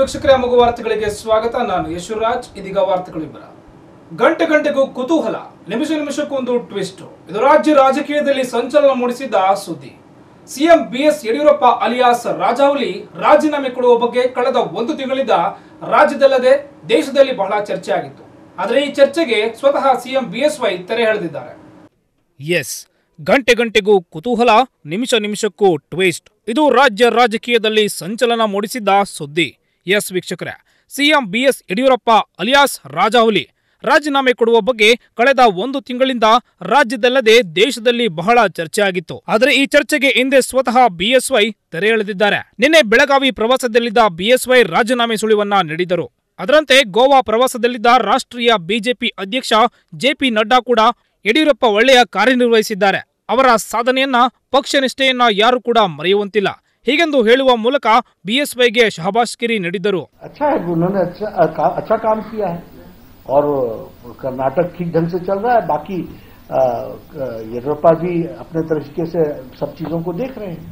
ವೀಕ್ಷಕರೇ ಮಗು ವಾರ್ತೆಗಳಿಗೆ ಸ್ವಾಗತ ನಾನು ಯಶುರಾಜ್ ಇದೀಗ ವಾರ್ತೆಗಳು ವಿವರ ಗಂಟೆ ಗಂಟೆಗೂ ಕುತೂಹಲ ನಿಮಿಷ ನಿಮಿಷಕ್ಕೊಂದು ಟ್ವಿಸ್ಟ್ ಇದು ರಾಜ್ಯ ರಾಜಕೀಯದಲ್ಲಿ ಸಂಚಲನ ಮೂಡಿಸಿದ್ದ ಸುದ್ದಿ ಸಿಎಂ ಬಿಎಸ್ ಯಡಿಯೂರಪ್ಪ ಅಲಿಯಾಸ್ ರಾಜಾವಲಿ ರಾಜೀನಾಮೆ ಕೊಡುವ ಬಗ್ಗೆ ಕಳೆದ ಒಂದು ತಿಂಗಳಿಂದ ರಾಜ್ಯದಲ್ಲದೆ ದೇಶದಲ್ಲಿ ಬಹಳ ಚರ್ಚೆ ಆಗಿತ್ತು ಆದರೆ ಈ ಚರ್ಚೆಗೆ ಸ್ವತಃ ಸಿಎಂ ಬಿಎಸ್ವೈ ತೆರೆ ಎಳೆದಿದ್ದಾರೆ ಎಸ್ ಗಂಟೆ ಗಂಟೆಗೂ ಕುತೂಹಲ ನಿಮಿಷ ನಿಮಿಷಕ್ಕೂ ಟ್ವಿಸ್ಟ್ ಇದು ರಾಜ್ಯ ರಾಜಕೀಯದಲ್ಲಿ ಸಂಚಲನ ಮೂಡಿಸಿದ್ದ ಸುದ್ದಿ ಎಸ್ ವೀಕ್ಷಕರೇ ಸಿಎಂ ಬಿಎಸ್ ಯಡಿಯೂರಪ್ಪ ಅಲಿಯಾಸ್ ರಾಜಾಹುಲಿ ರಾಜೀನಾಮೆ ಕೊಡುವ ಬಗ್ಗೆ ಕಳೆದ ಒಂದು ತಿಂಗಳಿಂದ ರಾಜ್ಯದಲ್ಲದೆ ದೇಶದಲ್ಲಿ ಬಹಳ ಚರ್ಚೆ ಆಗಿತ್ತು ಆದರೆ ಈ ಚರ್ಚೆಗೆ ಹಿಂದೆ ಸ್ವತಃ ಬಿಎಸ್ವೈ ತೆರೆ ಎಳೆದಿದ್ದಾರೆ ನಿನ್ನೆ ಬೆಳಗಾವಿ ಪ್ರವಾಸದಲ್ಲಿದ್ದ ಬಿಎಸ್ವೈ ರಾಜೀನಾಮೆ ಸುಳಿವನ್ನ ನೀಡಿದರು ಅದರಂತೆ ಗೋವಾ ಪ್ರವಾಸದಲ್ಲಿದ್ದ ರಾಷ್ಟ್ರೀಯ ಬಿಜೆಪಿ ಅಧ್ಯಕ್ಷ ಜೆಪಿ ನಡ್ಡಾ ಕೂಡ ಯಡಿಯೂರಪ್ಪ ಒಳ್ಳೆಯ ಕಾರ್ಯನಿರ್ವಹಿಸಿದ್ದಾರೆ ಅವರ ಸಾಧನೆಯನ್ನ ಪಕ್ಷ ನಿಷ್ಠೆಯನ್ನ ಯಾರು ಕೂಡ ಮರೆಯುವಂತಿಲ್ಲ ಹೀಗೆಂದು ಹೇಳುವ ಮೂಲಕ ಬಿಎಸ್ವೈಗೆ ಶಹಬಾಷ್ಗಿರಿ ನೀಡಿದರು अच्छा है उन्होंने अच्छा अ, का- अच्छा काम किया है और कर्नाटक ठीक ढंग से चल रहा है बाकी अ, अ, येडियुरप्पा जी अपने तरीके से सब चीजों को देख रहे हैं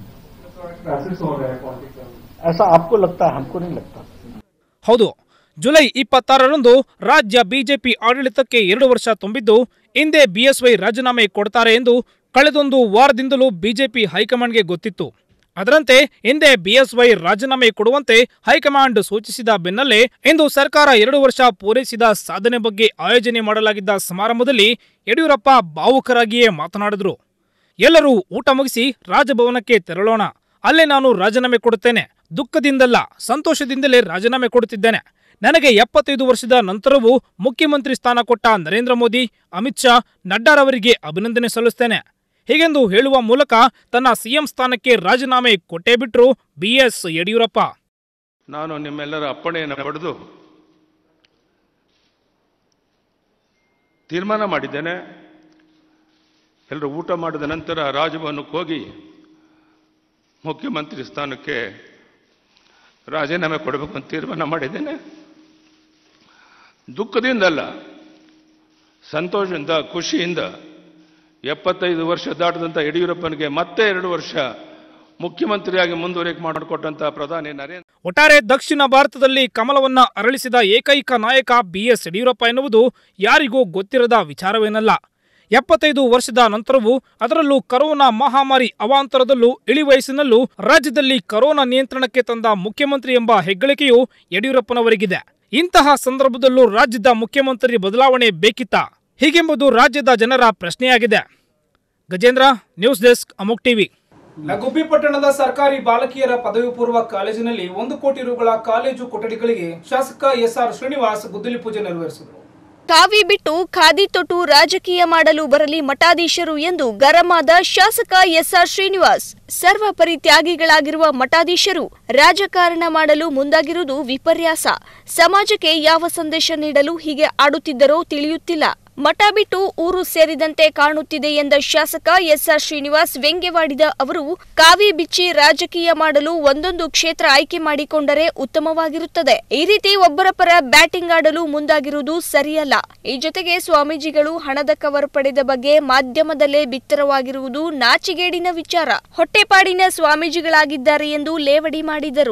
ऐसा आपको लगता है हमको नहीं लगता ಹೌದು ಜುಲೈ ಇಪ್ಪತ್ತಾರರಂದು ರಾಜ್ಯ ಬಿಜೆಪಿ ಆಡಳಿತಕ್ಕೆ ಎರಡು ವರ್ಷ ತುಂಬಿದ್ದು ಹಿಂದೆ ಬಿಎಸ್ವೈ ರಾಜೀನಾಮೆ ಕೊಡ್ತಾರೆ ಎಂದು ಕಳೆದೊಂದು ವಾರದಿಂದಲೂ ಬಿಜೆಪಿ ಹೈಕಮಾಂಡ್ಗೆ ಗೊತ್ತಿತ್ತು ಅದರಂತೆ ಹಿಂದೆ ಬಿಎಸ್ವೈ ರಾಜೀನಾಮೆ ಕೊಡುವಂತೆ ಹೈಕಮಾಂಡ್ ಸೂಚಿಸಿದ ಬೆನ್ನಲ್ಲೇ ಇಂದು ಸರ್ಕಾರ ಎರಡು ವರ್ಷ ಪೂರೈಸಿದ ಸಾಧನೆ ಬಗ್ಗೆ ಆಯೋಜನೆ ಮಾಡಲಾಗಿದ್ದ ಸಮಾರಂಭದಲ್ಲಿ ಯಡಿಯೂರಪ್ಪ ಭಾವುಕರಾಗಿಯೇ ಮಾತನಾಡಿದರು ಎಲ್ಲರೂ ಊಟ ಮುಗಿಸಿ ರಾಜಭವನಕ್ಕೆ ತೆರಳೋಣ ಅಲ್ಲೇ ನಾನು ರಾಜೀನಾಮೆ ಕೊಡುತ್ತೇನೆ ದುಃಖದಿಂದಲ್ಲ ಸಂತೋಷದಿಂದಲೇ ರಾಜೀನಾಮೆ ಕೊಡುತ್ತಿದ್ದೇನೆ ನನಗೆ ಎಪ್ಪತ್ತೈದು ವರ್ಷದ ನಂತರವೂ ಮುಖ್ಯಮಂತ್ರಿ ಸ್ಥಾನ ಕೊಟ್ಟ ನರೇಂದ್ರ ಮೋದಿ ಅಮಿತ್ ಶಾ ನಡ್ಡಾರವರಿಗೆ ಅಭಿನಂದನೆ ಸಲ್ಲಿಸುತ್ತೇನೆ ಹೀಗೆಂದು ಹೇಳುವ ಮೂಲಕ ತನ್ನ ಸಿಎಂ ಸ್ಥಾನಕ್ಕೆ ರಾಜೀನಾಮೆ ಕೊಟ್ಟೇ ಬಿಟ್ರು ಬಿಎಸ್ ಯಡಿಯೂರಪ್ಪ ನಾನು ನಿಮ್ಮೆಲ್ಲರ ಅಪ್ಪಣೆಯನ್ನು ಪಡೆದು ತೀರ್ಮಾನ ಮಾಡಿದ್ದೇನೆ ಎಲ್ಲರೂ ಊಟ ಮಾಡಿದ ನಂತರ ರಾಜಭವನಕ್ಕೆ ಹೋಗಿ ಮುಖ್ಯಮಂತ್ರಿ ಸ್ಥಾನಕ್ಕೆ ರಾಜೀನಾಮೆ ಕೊಡಬೇಕು ಅಂತ ತೀರ್ಮಾನ ಮಾಡಿದ್ದೇನೆ ದುಃಖದಿಂದಲ್ಲ ಸಂತೋಷದಿಂದ ಖುಷಿಯಿಂದ ಎಪ್ಪತ್ತೈದು ವರ್ಷ ದಾಟದಂಥ ಯಡಿಯೂರಪ್ಪನಿಗೆ ಮತ್ತೆ ಎರಡು ವರ್ಷ ಮುಖ್ಯಮಂತ್ರಿಯಾಗಿ ಮುಂದುವರಿಕೆ ಮಾಡಿಕೊಟ್ಟಂಥ ಪ್ರಧಾನಿ ನರೇಂದ್ರ ಒಟ್ಟಾರೆ ದಕ್ಷಿಣ ಭಾರತದಲ್ಲಿ ಕಮಲವನ್ನ ಅರಳಿಸಿದ ಏಕೈಕ ನಾಯಕ ಬಿಎಸ್ ಯಡಿಯೂರಪ್ಪ ಎನ್ನುವುದು ಯಾರಿಗೂ ಗೊತ್ತಿರದ ವಿಚಾರವೇನಲ್ಲ ಎಪ್ಪತ್ತೈದು ವರ್ಷದ ನಂತರವೂ ಅದರಲ್ಲೂ ಕರೋನಾ ಮಹಾಮಾರಿ ಅವಾಂತರದಲ್ಲೂ ಇಳಿ ವಯಸ್ಸಿನಲ್ಲೂ ರಾಜ್ಯದಲ್ಲಿ ಕರೋನಾ ನಿಯಂತ್ರಣಕ್ಕೆ ತಂದ ಮುಖ್ಯಮಂತ್ರಿ ಎಂಬ ಹೆಗ್ಗಳಿಕೆಯು ಯಡಿಯೂರಪ್ಪನವರಿಗಿದೆ ಇಂತಹ ಸಂದರ್ಭದಲ್ಲೂ ರಾಜ್ಯದ ಮುಖ್ಯಮಂತ್ರಿ ಬದಲಾವಣೆ ಬೇಕಿತ್ತಾ ಹೀಗೆಂಬುದು ರಾಜ್ಯದ ಜನರ ಪ್ರಶ್ನೆಯಾಗಿದೆ Gajendra news desk Amogh TV ಲಗುಬ್ಬಿ ಪಟ್ಟಣದ ಸರ್ಕಾರಿ ಬಾಲಕಿಯರ ಪದವಿ ಪೂರ್ವ ಕಾಲೇಜಿನಲ್ಲಿ ಒಂದು ಕೋಟಿ ರುಗಳ ಕಾಲೇಜು ಕೊಠಡಿಗಳಿಗೆ ಶಾಸಕ ಎಸ್ಆರ್ ಶ್ರೀನಿವಾಸ್ ಗುದ್ದಲಿ ಪೂಜೆ ನೆರವೇರಿಸಿದರು ಕಾವಿ ಬಿಟ್ಟು ಖಾದಿ ತೊಟ್ಟು ರಾಜಕೀಯ ಮಾಡಲು ಬರಲಿ ಮಠಾಧೀಶರು ಎಂದು ಗರಮಾದ ಶಾಸಕ ಎಸ್ಆರ್ ಶ್ರೀನಿವಾಸ್ ಸರ್ವ ಪರಿತ್ಯಾಗಿಗಳಾಗಿರುವ ಮಠಾಧೀಶರು ರಾಜಕಾರಣ ಮಾಡಲು ಮುಂದಾಗಿರುವುದು ವಿಪರ್ಯಾಸ ಸಮಾಜಕ್ಕೆ ಯಾವ ಸಂದೇಶ ನೀಡಲು ಹೀಗೆ ಆಡುತ್ತಿದ್ದರೋ ತಿಳಿಯುತ್ತಿಲ್ಲ ಮಠ ಬಿಟ್ಟು ಊರು ಸೇರಿದಂತೆ ಕಾಣುತ್ತಿದೆ ಎಂದ ಶಾಸಕ ಎಸ್ಆರ್ ಶ್ರೀನಿವಾಸ್ ವ್ಯಂಗ್ಯವಾಡಿದ ಅವರು ಕಾವಿ ಬಿಚ್ಚಿ ರಾಜಕೀಯ ಮಾಡಲು ಒಂದೊಂದು ಕ್ಷೇತ್ರ ಆಯ್ಕೆ ಮಾಡಿಕೊಂಡರೆ ಉತ್ತಮವಾಗಿರುತ್ತದೆ ಈ ರೀತಿ ಒಬ್ಬರ ಪರ ಬ್ಯಾಟಿಂಗ್ ಆಡಲು ಮುಂದಾಗಿರುವುದು ಸರಿಯಲ್ಲ ಈ ಜೊತೆಗೆ ಸ್ವಾಮೀಜಿಗಳು ಹಣದ ಕವರ್ ಪಡೆದ ಬಗ್ಗೆ ಮಾಧ್ಯಮದಲ್ಲೇ ಬಿತ್ತರವಾಗಿರುವುದು ನಾಚಿಗೇಡಿನ ವಿಚಾರ ಹೊಟ್ಟೆಪಾಡಿನ ಸ್ವಾಮೀಜಿಗಳಾಗಿದ್ದಾರೆ ಎಂದು ಲೇವಡಿ ಮಾಡಿದರು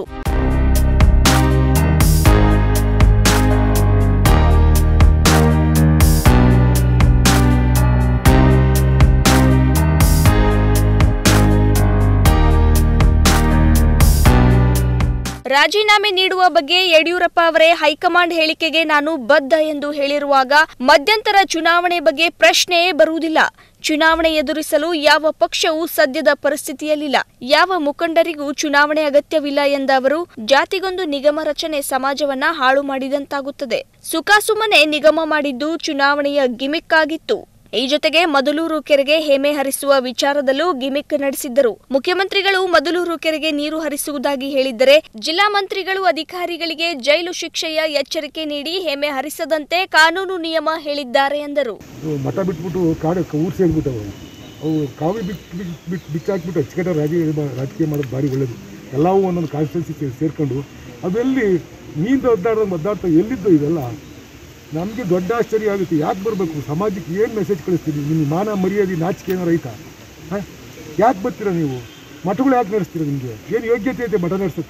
ರಾಜೀನಾಮೆ ನೀಡುವ ಬಗ್ಗೆ ಯಡಿಯೂರಪ್ಪ ಅವರೇ ಹೈಕಮಾಂಡ್ ಹೇಳಿಕೆಗೆ ನಾನು ಬದ್ಧ ಎಂದು ಹೇಳಿರುವಾಗ ಮಧ್ಯಂತರ ಚುನಾವಣೆ ಬಗ್ಗೆ ಪ್ರಶ್ನೆಯೇ ಬರುವುದಿಲ್ಲ ಚುನಾವಣೆ ಎದುರಿಸಲು ಯಾವ ಪಕ್ಷವೂ ಸದ್ಯದ ಪರಿಸ್ಥಿತಿಯಲ್ಲಿಲ್ಲ ಯಾವ ಮುಖಂಡರಿಗೂ ಚುನಾವಣೆ ಅಗತ್ಯವಿಲ್ಲ ಎಂದ ಅವರು ಜಾತಿಗೊಂದು ನಿಗಮ ರಚನೆ ಸಮಾಜವನ್ನ ಹಾಳು ಮಾಡಿದಂತಾಗುತ್ತದೆ ಸುಖಾಸುಮ್ಮನೆ ನಿಗಮ ಮಾಡಿದ್ದು ಚುನಾವಣೆಯ ಗಿಮಿಕ್ ಆಗಿತ್ತು ಈ ಜೊತೆಗೆ ಮದಲೂರು ಕೆರೆಗೆ ಹೇಮೆ ಹರಿಸುವ ವಿಚಾರದಲ್ಲೂ ಗಿಮಿಕ್ ನಡೆಸಿದ್ದರು ಮುಖ್ಯಮಂತ್ರಿಗಳು ಮದಲೂರು ಕೆರೆಗೆ ನೀರು ಹರಿಸುವುದಾಗಿ ಹೇಳಿದ್ದರೆ ಜಿಲ್ಲಾ ಮಂತ್ರಿಗಳು ಅಧಿಕಾರಿಗಳಿಗೆ ಜೈಲು ಶಿಕ್ಷೆಯ ಎಚ್ಚರಿಕೆ ನೀಡಿ ಹೇಮೆ ಹರಿಸದಂತೆ ಕಾನೂನು ನಿಯಮ ಹೇಳಿದ್ದಾರೆ ಎಂದರು ಇವು ಮಠ ಬಿಟ್ಬಿಟ್ಟು ಕಾಡು ಊರು ಸೇರಿಬಿಟ್ಟವು ಅವು ಕಾವಿ ಬಿಟ್ಟು ಬಿಟ್ಟು ಬಿಟ್ಟು ಬಿಚ್ಚಾಕ್ಬಿಟ್ಟು ಅಚ್ಚುಕಟ್ಟ ರಾಜಕೀಯ ಮಾ- ರಾಜಕೀಯ ಮಾಡೋದು ಭಾರಿ ಒಳ್ಳೇದು ಎಲ್ಲವೂ ಒಂದೊಂದು ಕಾನ್ಸ್ಟಿಟ್ಯೂನ್ಸಿ ಸೇರ್ಕೊಂಡು ಅವೆಲ್ಲಿ ನೀಂದು ಒದ್ದಾಡ್ದಂಗೆ ಒದ್ದಾಡ್ತಾ ಎಲ್ಲಿದ್ದು ಇವೆಲ್ಲ ನಮಗೆ ದೊಡ್ಡ ಆಶ್ಚರ್ಯ ಆಗುತ್ತೆ ಯಾಕೆ ಬರಬೇಕು ಸಮಾಜಕ್ಕೆ ಏನು ಮೆಸೇಜ್ ಕಳಿಸ್ತೀರಿ ನಿಮ್ಮ ಮಾನ ಮರ್ಯಾದೆ ನಾಚಿಕೆ ಏನಾರು ಐತಾ ಹಾಂ ಯಾಕೆ ಬರ್ತೀರಾ ನೀವು ಮಠಗಳು ಯಾಕೆ ನಡೆಸ್ತೀರಾ ನಿಮಗೆ ಏನು ಯೋಗ್ಯತೆ ಐತೆ ಮಠ ನಡೆಸೋಕ್ಕೆ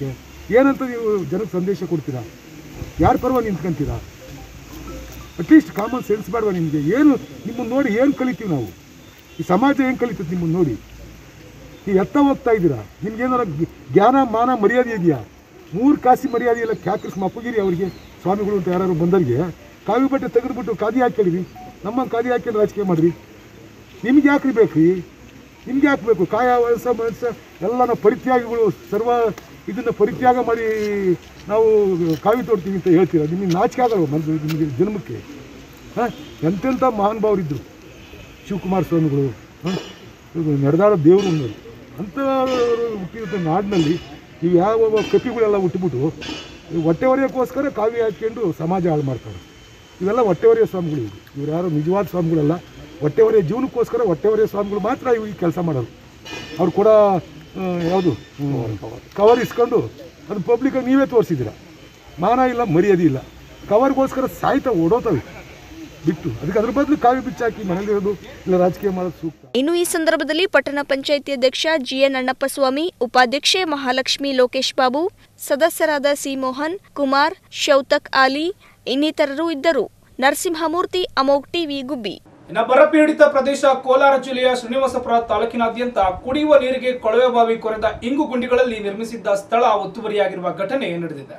ಏನಂತ ನೀವು ಜನಕ್ಕೆ ಸಂದೇಶ ಕೊಡ್ತೀರಾ ಯಾರ ಪರವಾಗಿ ನಿಂತ್ಕೊಂತೀರಾ ಅಟ್ಲೀಸ್ಟ್ ಕಾಮನ್ ಸೆನ್ಸ್ ಬೇಡವಾ ನಿಮಗೆ ಏನು ನಿಮ್ಮನ್ನು ನೋಡಿ ಏನು ಕಲಿತೀವಿ ನಾವು ಈ ಸಮಾಜ ಏನು ಕಲಿತದೆ ನಿಮ್ಮನ್ನು ನೋಡಿ ನೀವು ಎತ್ತ ಹೋಗ್ತಾ ಇದ್ದೀರಾ ನಿಮ್ಗೇನಾರ ಗ್- ಜ್ಞಾನ ಮಾನ ಮರ್ಯಾದೆ ಇದೆಯಾ ಮೂರು ಕಾಸಿ ಮರ್ಯಾದೆ ಇಲ್ಲ ಕ್ಯಾಕ್ರಿಸ್ ಮಪ್ಪಗಿರಿ ಅವರಿಗೆ ಸ್ವಾಮಿಗಳು ಅಂತ ಯಾರು ಬಂದವರಿಗೆ ಕಾವಿ ಬಟ್ಟೆ ತೆಗೆದುಬಿಟ್ಟು ಕಾದಿ ಹಾಕ್ಯಳಿರಿ ನಮ್ಮ ಕಾದಿ ಹಾಕ್ಯಂಡು ರಾಜಕೀಯ ಮಾಡಿರಿ ನಿಮ್ಗೆ ಯಾಕ್ರಿ ಬೇಕ್ರಿ ನಿಮ್ಗೆ ಯಾಕೆ ಬೇಕು ಕಾಯ ವಯಸ್ಸ ಮನಸ್ಸ ಎಲ್ಲ ನಾವು ಪರಿತ್ಯಾಗಿಗಳು ಸರ್ವ ಇದನ್ನು ಪರಿತ್ಯಾಗ ಮಾಡಿ ನಾವು ಕಾವಿ ತೋಡ್ತೀವಿ ಅಂತ ಹೇಳ್ತೀರಾ ನಿಮಗೆ ನಾಚಿಕೆ ಆಗಲ್ವ ಮನ್ಸು ನಿಮಗೆ ಜನ್ಮಕ್ಕೆ ಹಾಂ ಎಂತೆಂಥ ಮಹಾನುಭಾವರಿದ್ದರು ಶಿವಕುಮಾರ ಸ್ವಾಮಿಗಳು ಹಾಂ ನಡೆದಾಡೋ ದೇವರು ಒಂದು ಅಂಥ ಹುಟ್ಟಿದ ನಾಡಿನಲ್ಲಿ ನೀವು ಯಾವ ಕಪಿಗಳೆಲ್ಲ ಹುಟ್ಟುಬಿಟ್ಟು ಹೊಟ್ಟೆ ಹೊರೆಯೋಕ್ಕೋಸ್ಕರ ಕಾವಿ ಹಾಕ್ಕೊಂಡು ಸಮಾಜ ಹಾಳು ಮಾಡ್ತಾರೆ ಇವೆಲ್ಲ ಹೊಟ್ಟೆ ಹೊರೆಯೋ ಸ್ವಾಮಿಗಳು ಇವರು ಇವ್ರು ಯಾರೋ ನಿಜವಾದ ಸ್ವಾಮಿಗಳಲ್ಲ ಹೊಟ್ಟೆ ಹೊರೆಯೋ ಜೀವನಕ್ಕೋಸ್ಕರ ಹೊಟ್ಟೆ ಹೊರೆಯೋ ಸ್ವಾಮಿಗಳು ಮಾತ್ರ ಇವು ಈ ಕೆಲಸ ಮಾಡೋರು ಅವ್ರು ಕೂಡ ಯಾವುದು ಕವರ್ ಇಸ್ಕೊಂಡು ಅದು ಪಬ್ಲಿಕಾಗಿ ನೀವೇ ತೋರಿಸಿದ್ದೀರ ಮಾನ ಇಲ್ಲ ಮರ್ಯಾದೆ ಇಲ್ಲ ಕವರ್ಗೋಸ್ಕರ ಸಾಯ್ತಾ ಓಡೋತವೆ ಬಿಟ್ಟು ಅದಕ್ಕೆ ಅದ್ರ ಬದಲು ಕಾವಿ ಬಿಚ್ಚಾಕಿ ಮನೇಲಿರೋದು ಇಲ್ಲ ರಾಜಕೀಯ ಮಾಡೋದು ಸೂಕ್ತ ಇನ್ನು ಈ ಸಂದರ್ಭದಲ್ಲಿ ಪಟ್ಟಣ ಪಂಚಾಯಿತಿ ಅಧ್ಯಕ್ಷ ಜಿಎನ್ ಅಣ್ಣಪ್ಪಸ್ವಾಮಿ ಉಪಾಧ್ಯಕ್ಷೆ ಮಹಾಲಕ್ಷ್ಮಿ ಲೋಕೇಶ್ ಬಾಬು ಸದಸ್ಯರಾದ ಸಿ ಮೋಹನ್ ಕುಮಾರ್ ಶೌತಕ್ ಆಲಿ ಇನ್ನಿತರರು ಇದ್ದರು ನರಸಿಂಹಮೂರ್ತಿ ಅಮೋಗ್ ಟಿವಿ ಗುಬ್ಬಿ ಇನ್ನು ಬರಪೀಡಿತ ಪ್ರದೇಶ ಕೋಲಾರ ಜಿಲ್ಲೆಯ ಶ್ರೀನಿವಾಸಪುರ ತಾಲೂಕಿನಾದ್ಯಂತ ಕುಡಿಯುವ ನೀರಿಗೆ ಕೊಳವೆ ಬಾವಿ ಕೊರೆದ ಇಂಗು ಗುಂಡಿಗಳಲ್ಲಿ ನಿರ್ಮಿಸಿದ್ದ ಸ್ಥಳ ಒತ್ತುವರಿಯಾಗಿರುವ ಘಟನೆ ನಡೆದಿದೆ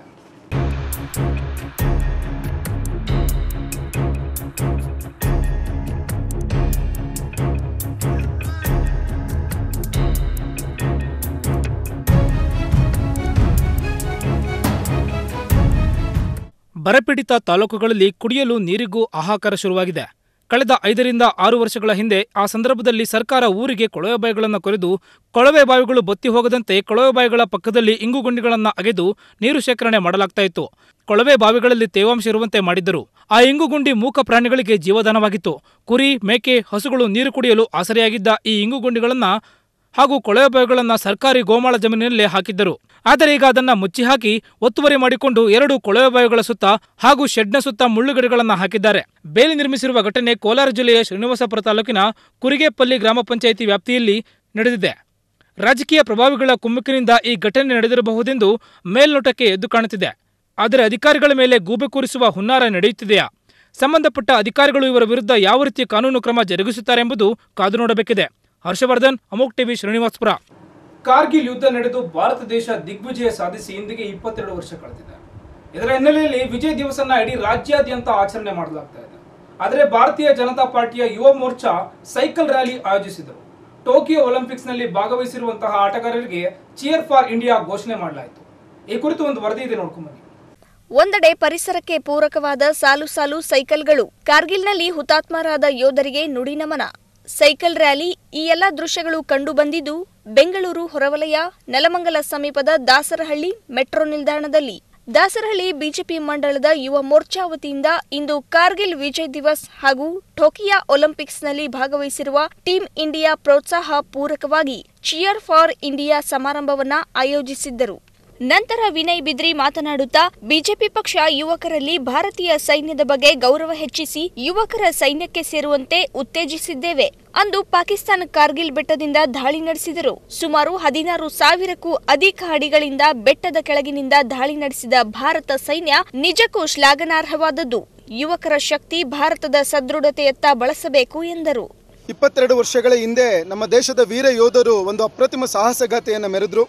ಬರಪೀಡಿತ ತಾಲೂಕುಗಳಲ್ಲಿ ಕುಡಿಯಲು ನೀರಿಗೂ ಹಾಹಾಕಾರ ಶುರುವಾಗಿದೆ ಕಳೆದ ಐದರಿಂದ ಆರು ವರ್ಷಗಳ ಹಿಂದೆ ಆ ಸಂದರ್ಭದಲ್ಲಿ ಸರ್ಕಾರ ಊರಿಗೆ ಕೊಳವೆ ಬಾವಿಗಳನ್ನು ಕೊರೆದು ಕೊಳವೆ ಬಾವಿಗಳು ಬತ್ತಿ ಹೋಗದಂತೆ ಕೊಳವೆ ಬಾವಿಗಳ ಪಕ್ಕದಲ್ಲಿ ಇಂಗುಗುಂಡಿಗಳನ್ನು ಅಗೆದು ನೀರು ಶೇಖರಣೆ ಮಾಡಲಾಗ್ತಾ ಇತ್ತು ಕೊಳವೆ ಬಾವಿಗಳಲ್ಲಿ ತೇವಾಂಶ ಇರುವಂತೆ ಮಾಡಿದ್ದರು ಆ ಇಂಗುಗುಂಡಿ ಮೂಕ ಪ್ರಾಣಿಗಳಿಗೆ ಜೀವದಾನವಾಗಿತ್ತು ಕುರಿ ಮೇಕೆ ಹಸುಗಳು ನೀರು ಕುಡಿಯಲು ಆಸರೆಯಾಗಿದ್ದ ಈ ಇಂಗುಗುಂಡಿಗಳನ್ನ ಹಾಗೂ ಕೊಳವೆ ಬಾವಿಗಳನ್ನ ಸರ್ಕಾರಿ ಗೋಮಾಳ ಜಮೀನಿನಲ್ಲೇ ಹಾಕಿದ್ದರು ಆದರೆ ಈಗ ಅದನ್ನ ಮುಚ್ಚಿ ಹಾಕಿ ಒತ್ತುವರಿ ಮಾಡಿಕೊಂಡು ಎರಡು ಕೊಳವೆ ಬಾವಿಗಳ ಸುತ್ತ ಹಾಗೂ ಶೆಡ್ನ ಸುತ್ತ ಮುಳ್ಳುಗಡೆಗಳನ್ನ ಹಾಕಿದ್ದಾರೆ ಬೇಲಿ ನಿರ್ಮಿಸಿರುವ ಘಟನೆ ಕೋಲಾರ ಜಿಲ್ಲೆಯ ಶ್ರೀನಿವಾಸಪುರ ತಾಲೂಕಿನ ಕುರಿಗೆಪಲ್ಲಿ ಗ್ರಾಮ ಪಂಚಾಯಿತಿ ವ್ಯಾಪ್ತಿಯಲ್ಲಿ ನಡೆದಿದೆ ರಾಜಕೀಯ ಪ್ರಭಾವಿಗಳ ಕುಮ್ಮಕ್ಕಿನಿಂದ ಈ ಘಟನೆ ನಡೆದಿರಬಹುದೆಂದು ಮೇಲ್ನೋಟಕ್ಕೆ ಎದ್ದು ಕಾಣುತ್ತಿದೆ ಆದರೆ ಅಧಿಕಾರಿಗಳ ಮೇಲೆ ಗೂಬೆ ಕೂರಿಸುವ ಹುನ್ನಾರ ನಡೆಯುತ್ತಿದೆಯಾ ಸಂಬಂಧಪಟ್ಟ ಅಧಿಕಾರಿಗಳು ಇವರ ವಿರುದ್ಧ ಯಾವ ರೀತಿ ಕಾನೂನು ಕ್ರಮ ಜರುಗಿಸುತ್ತಾರೆ ಎಂಬುದು ಕಾದು ನೋಡಬೇಕಿದೆ ಹರ್ಷವರ್ಧನ್ ಅಮೋಕ್ ಟಿವಿ ಶ್ರೀನಿವಾಸಪುರ ಕಾರ್ಗಿಲ್ ಯುದ್ಧ ನಡೆದು ಭಾರತ ದೇಶ ದಿಗ್ವಿಜಯ ಸಾಧಿಸಿ ಇಂದಿಗೆ ಇಪ್ಪತ್ತೆರಡು ವರ್ಷ ಕಳೆದಿದೆ ಇದರ ಹಿನ್ನೆಲೆಯಲ್ಲಿ ವಿಜಯ್ ದಿವಸನ್ನ ಇಡೀ ರಾಜ್ಯಾದ್ಯಂತ ಆಚರಣೆ ಮಾಡಲಾಗ್ತಾ ಇದೆ ಆದರೆ ಭಾರತೀಯ ಜನತಾ ಪಾರ್ಟಿಯ ಯುವ ಮೋರ್ಚಾ ಸೈಕಲ್ ರ್ಯಾಲಿ ಆಯೋಜಿಸಿದರು ಟೋಕಿಯೋ ಒಲಿಂಪಿಕ್ಸ್ನಲ್ಲಿ ಭಾಗವಹಿಸಿರುವಂತಹ ಆಟಗಾರರಿಗೆ ಚಿಯರ್ ಫಾರ್ ಇಂಡಿಯಾ ಘೋಷಣೆ ಮಾಡಲಾಯಿತು ಈ ಕುರಿತು ಒಂದು ವರದಿ ಇದೆ ನೋಡ್ಕೊಂಡ್ ಬನ್ನಿ ಒಂದೆಡೆ ಪರಿಸರಕ್ಕೆ ಪೂರಕವಾದ ಸಾಲು ಸಾಲು ಸೈಕಲ್ಗಳು ಕಾರ್ಗಿಲ್ನಲ್ಲಿ ಹುತಾತ್ಮರಾದ ಯೋಧರಿಗೆ ನುಡಿ ನಮನ ಸೈಕಲ್ ರ್ಯಾಲಿ ಈ ಎಲ್ಲ ದೃಶ್ಯಗಳು ಕಂಡು ಬಂದಿದ್ದು ಬೆಂಗಳೂರು ಹೊರವಲಯ ನೆಲಮಂಗಲ ಸಮೀಪದ ದಾಸರಹಳ್ಳಿ ಮೆಟ್ರೋ ನಿಲ್ದಾಣದಲ್ಲಿ ದಾಸರಹಳ್ಳಿ ಬಿಜೆಪಿ ಮಂಡಳದ ಯುವ ಮೋರ್ಚಾ ವತಿಯಿಂದ ಇಂದು ಕಾರ್ಗಿಲ್ ವಿಜಯ್ ದಿವಸ್ ಹಾಗೂ ಟೋಕಿಯಾ ಒಲಿಂಪಿಕ್ಸ್ನಲ್ಲಿ ಭಾಗವಹಿಸಿರುವ ಟೀಂ ಇಂಡಿಯಾ ಪ್ರೋತ್ಸಾಹ ಪೂರಕವಾಗಿ ಚಿಯರ್ ಫಾರ್ ಇಂಡಿಯಾ ಸಮಾರಂಭವನ್ನ ಆಯೋಜಿಸಿದ್ದರು ನಂತರ ವಿನಯ್ ಬಿದ್ರಿ ಮಾತನಾಡುತ್ತಾ ಬಿಜೆಪಿ ಪಕ್ಷ ಯುವಕರಲ್ಲಿ ಭಾರತೀಯ ಸೈನ್ಯದ ಬಗ್ಗೆ ಗೌರವ ಹೆಚ್ಚಿಸಿ ಯುವಕರ ಸೈನ್ಯಕ್ಕೆ ಸೇರುವಂತೆ ಉತ್ತೇಜಿಸಿದ್ದೇವೆ ಅಂದು ಪಾಕಿಸ್ತಾನ ಕಾರ್ಗಿಲ್ ಬೆಟ್ಟದಿಂದ ದಾಳಿ ನಡೆಸಿದರು ಸುಮಾರು ಹದಿನಾರು ಸಾವಿರಕ್ಕೂ ಅಧಿಕ ಅಡಿಗಳಿಂದ ಬೆಟ್ಟದ ಕೆಳಗಿನಿಂದ ದಾಳಿ ನಡೆಸಿದ ಭಾರತ ಸೈನ್ಯ ನಿಜಕ್ಕೂ ಶ್ಲಾಘನಾರ್ಹವಾದದ್ದು ಯುವಕರ ಶಕ್ತಿ ಭಾರತದ ಸದೃಢತೆಯತ್ತ ಬಳಸಬೇಕು ಎಂದರು ಇಪ್ಪತ್ತೆರಡು ವರ್ಷಗಳ ಹಿಂದೆ ನಮ್ಮ ದೇಶದ ವೀರ ಯೋಧರು ಒಂದು ಅಪ್ರತಿಮ ಸಾಹಸಗಾಥೆಯನ್ನು ಮೆರೆದರು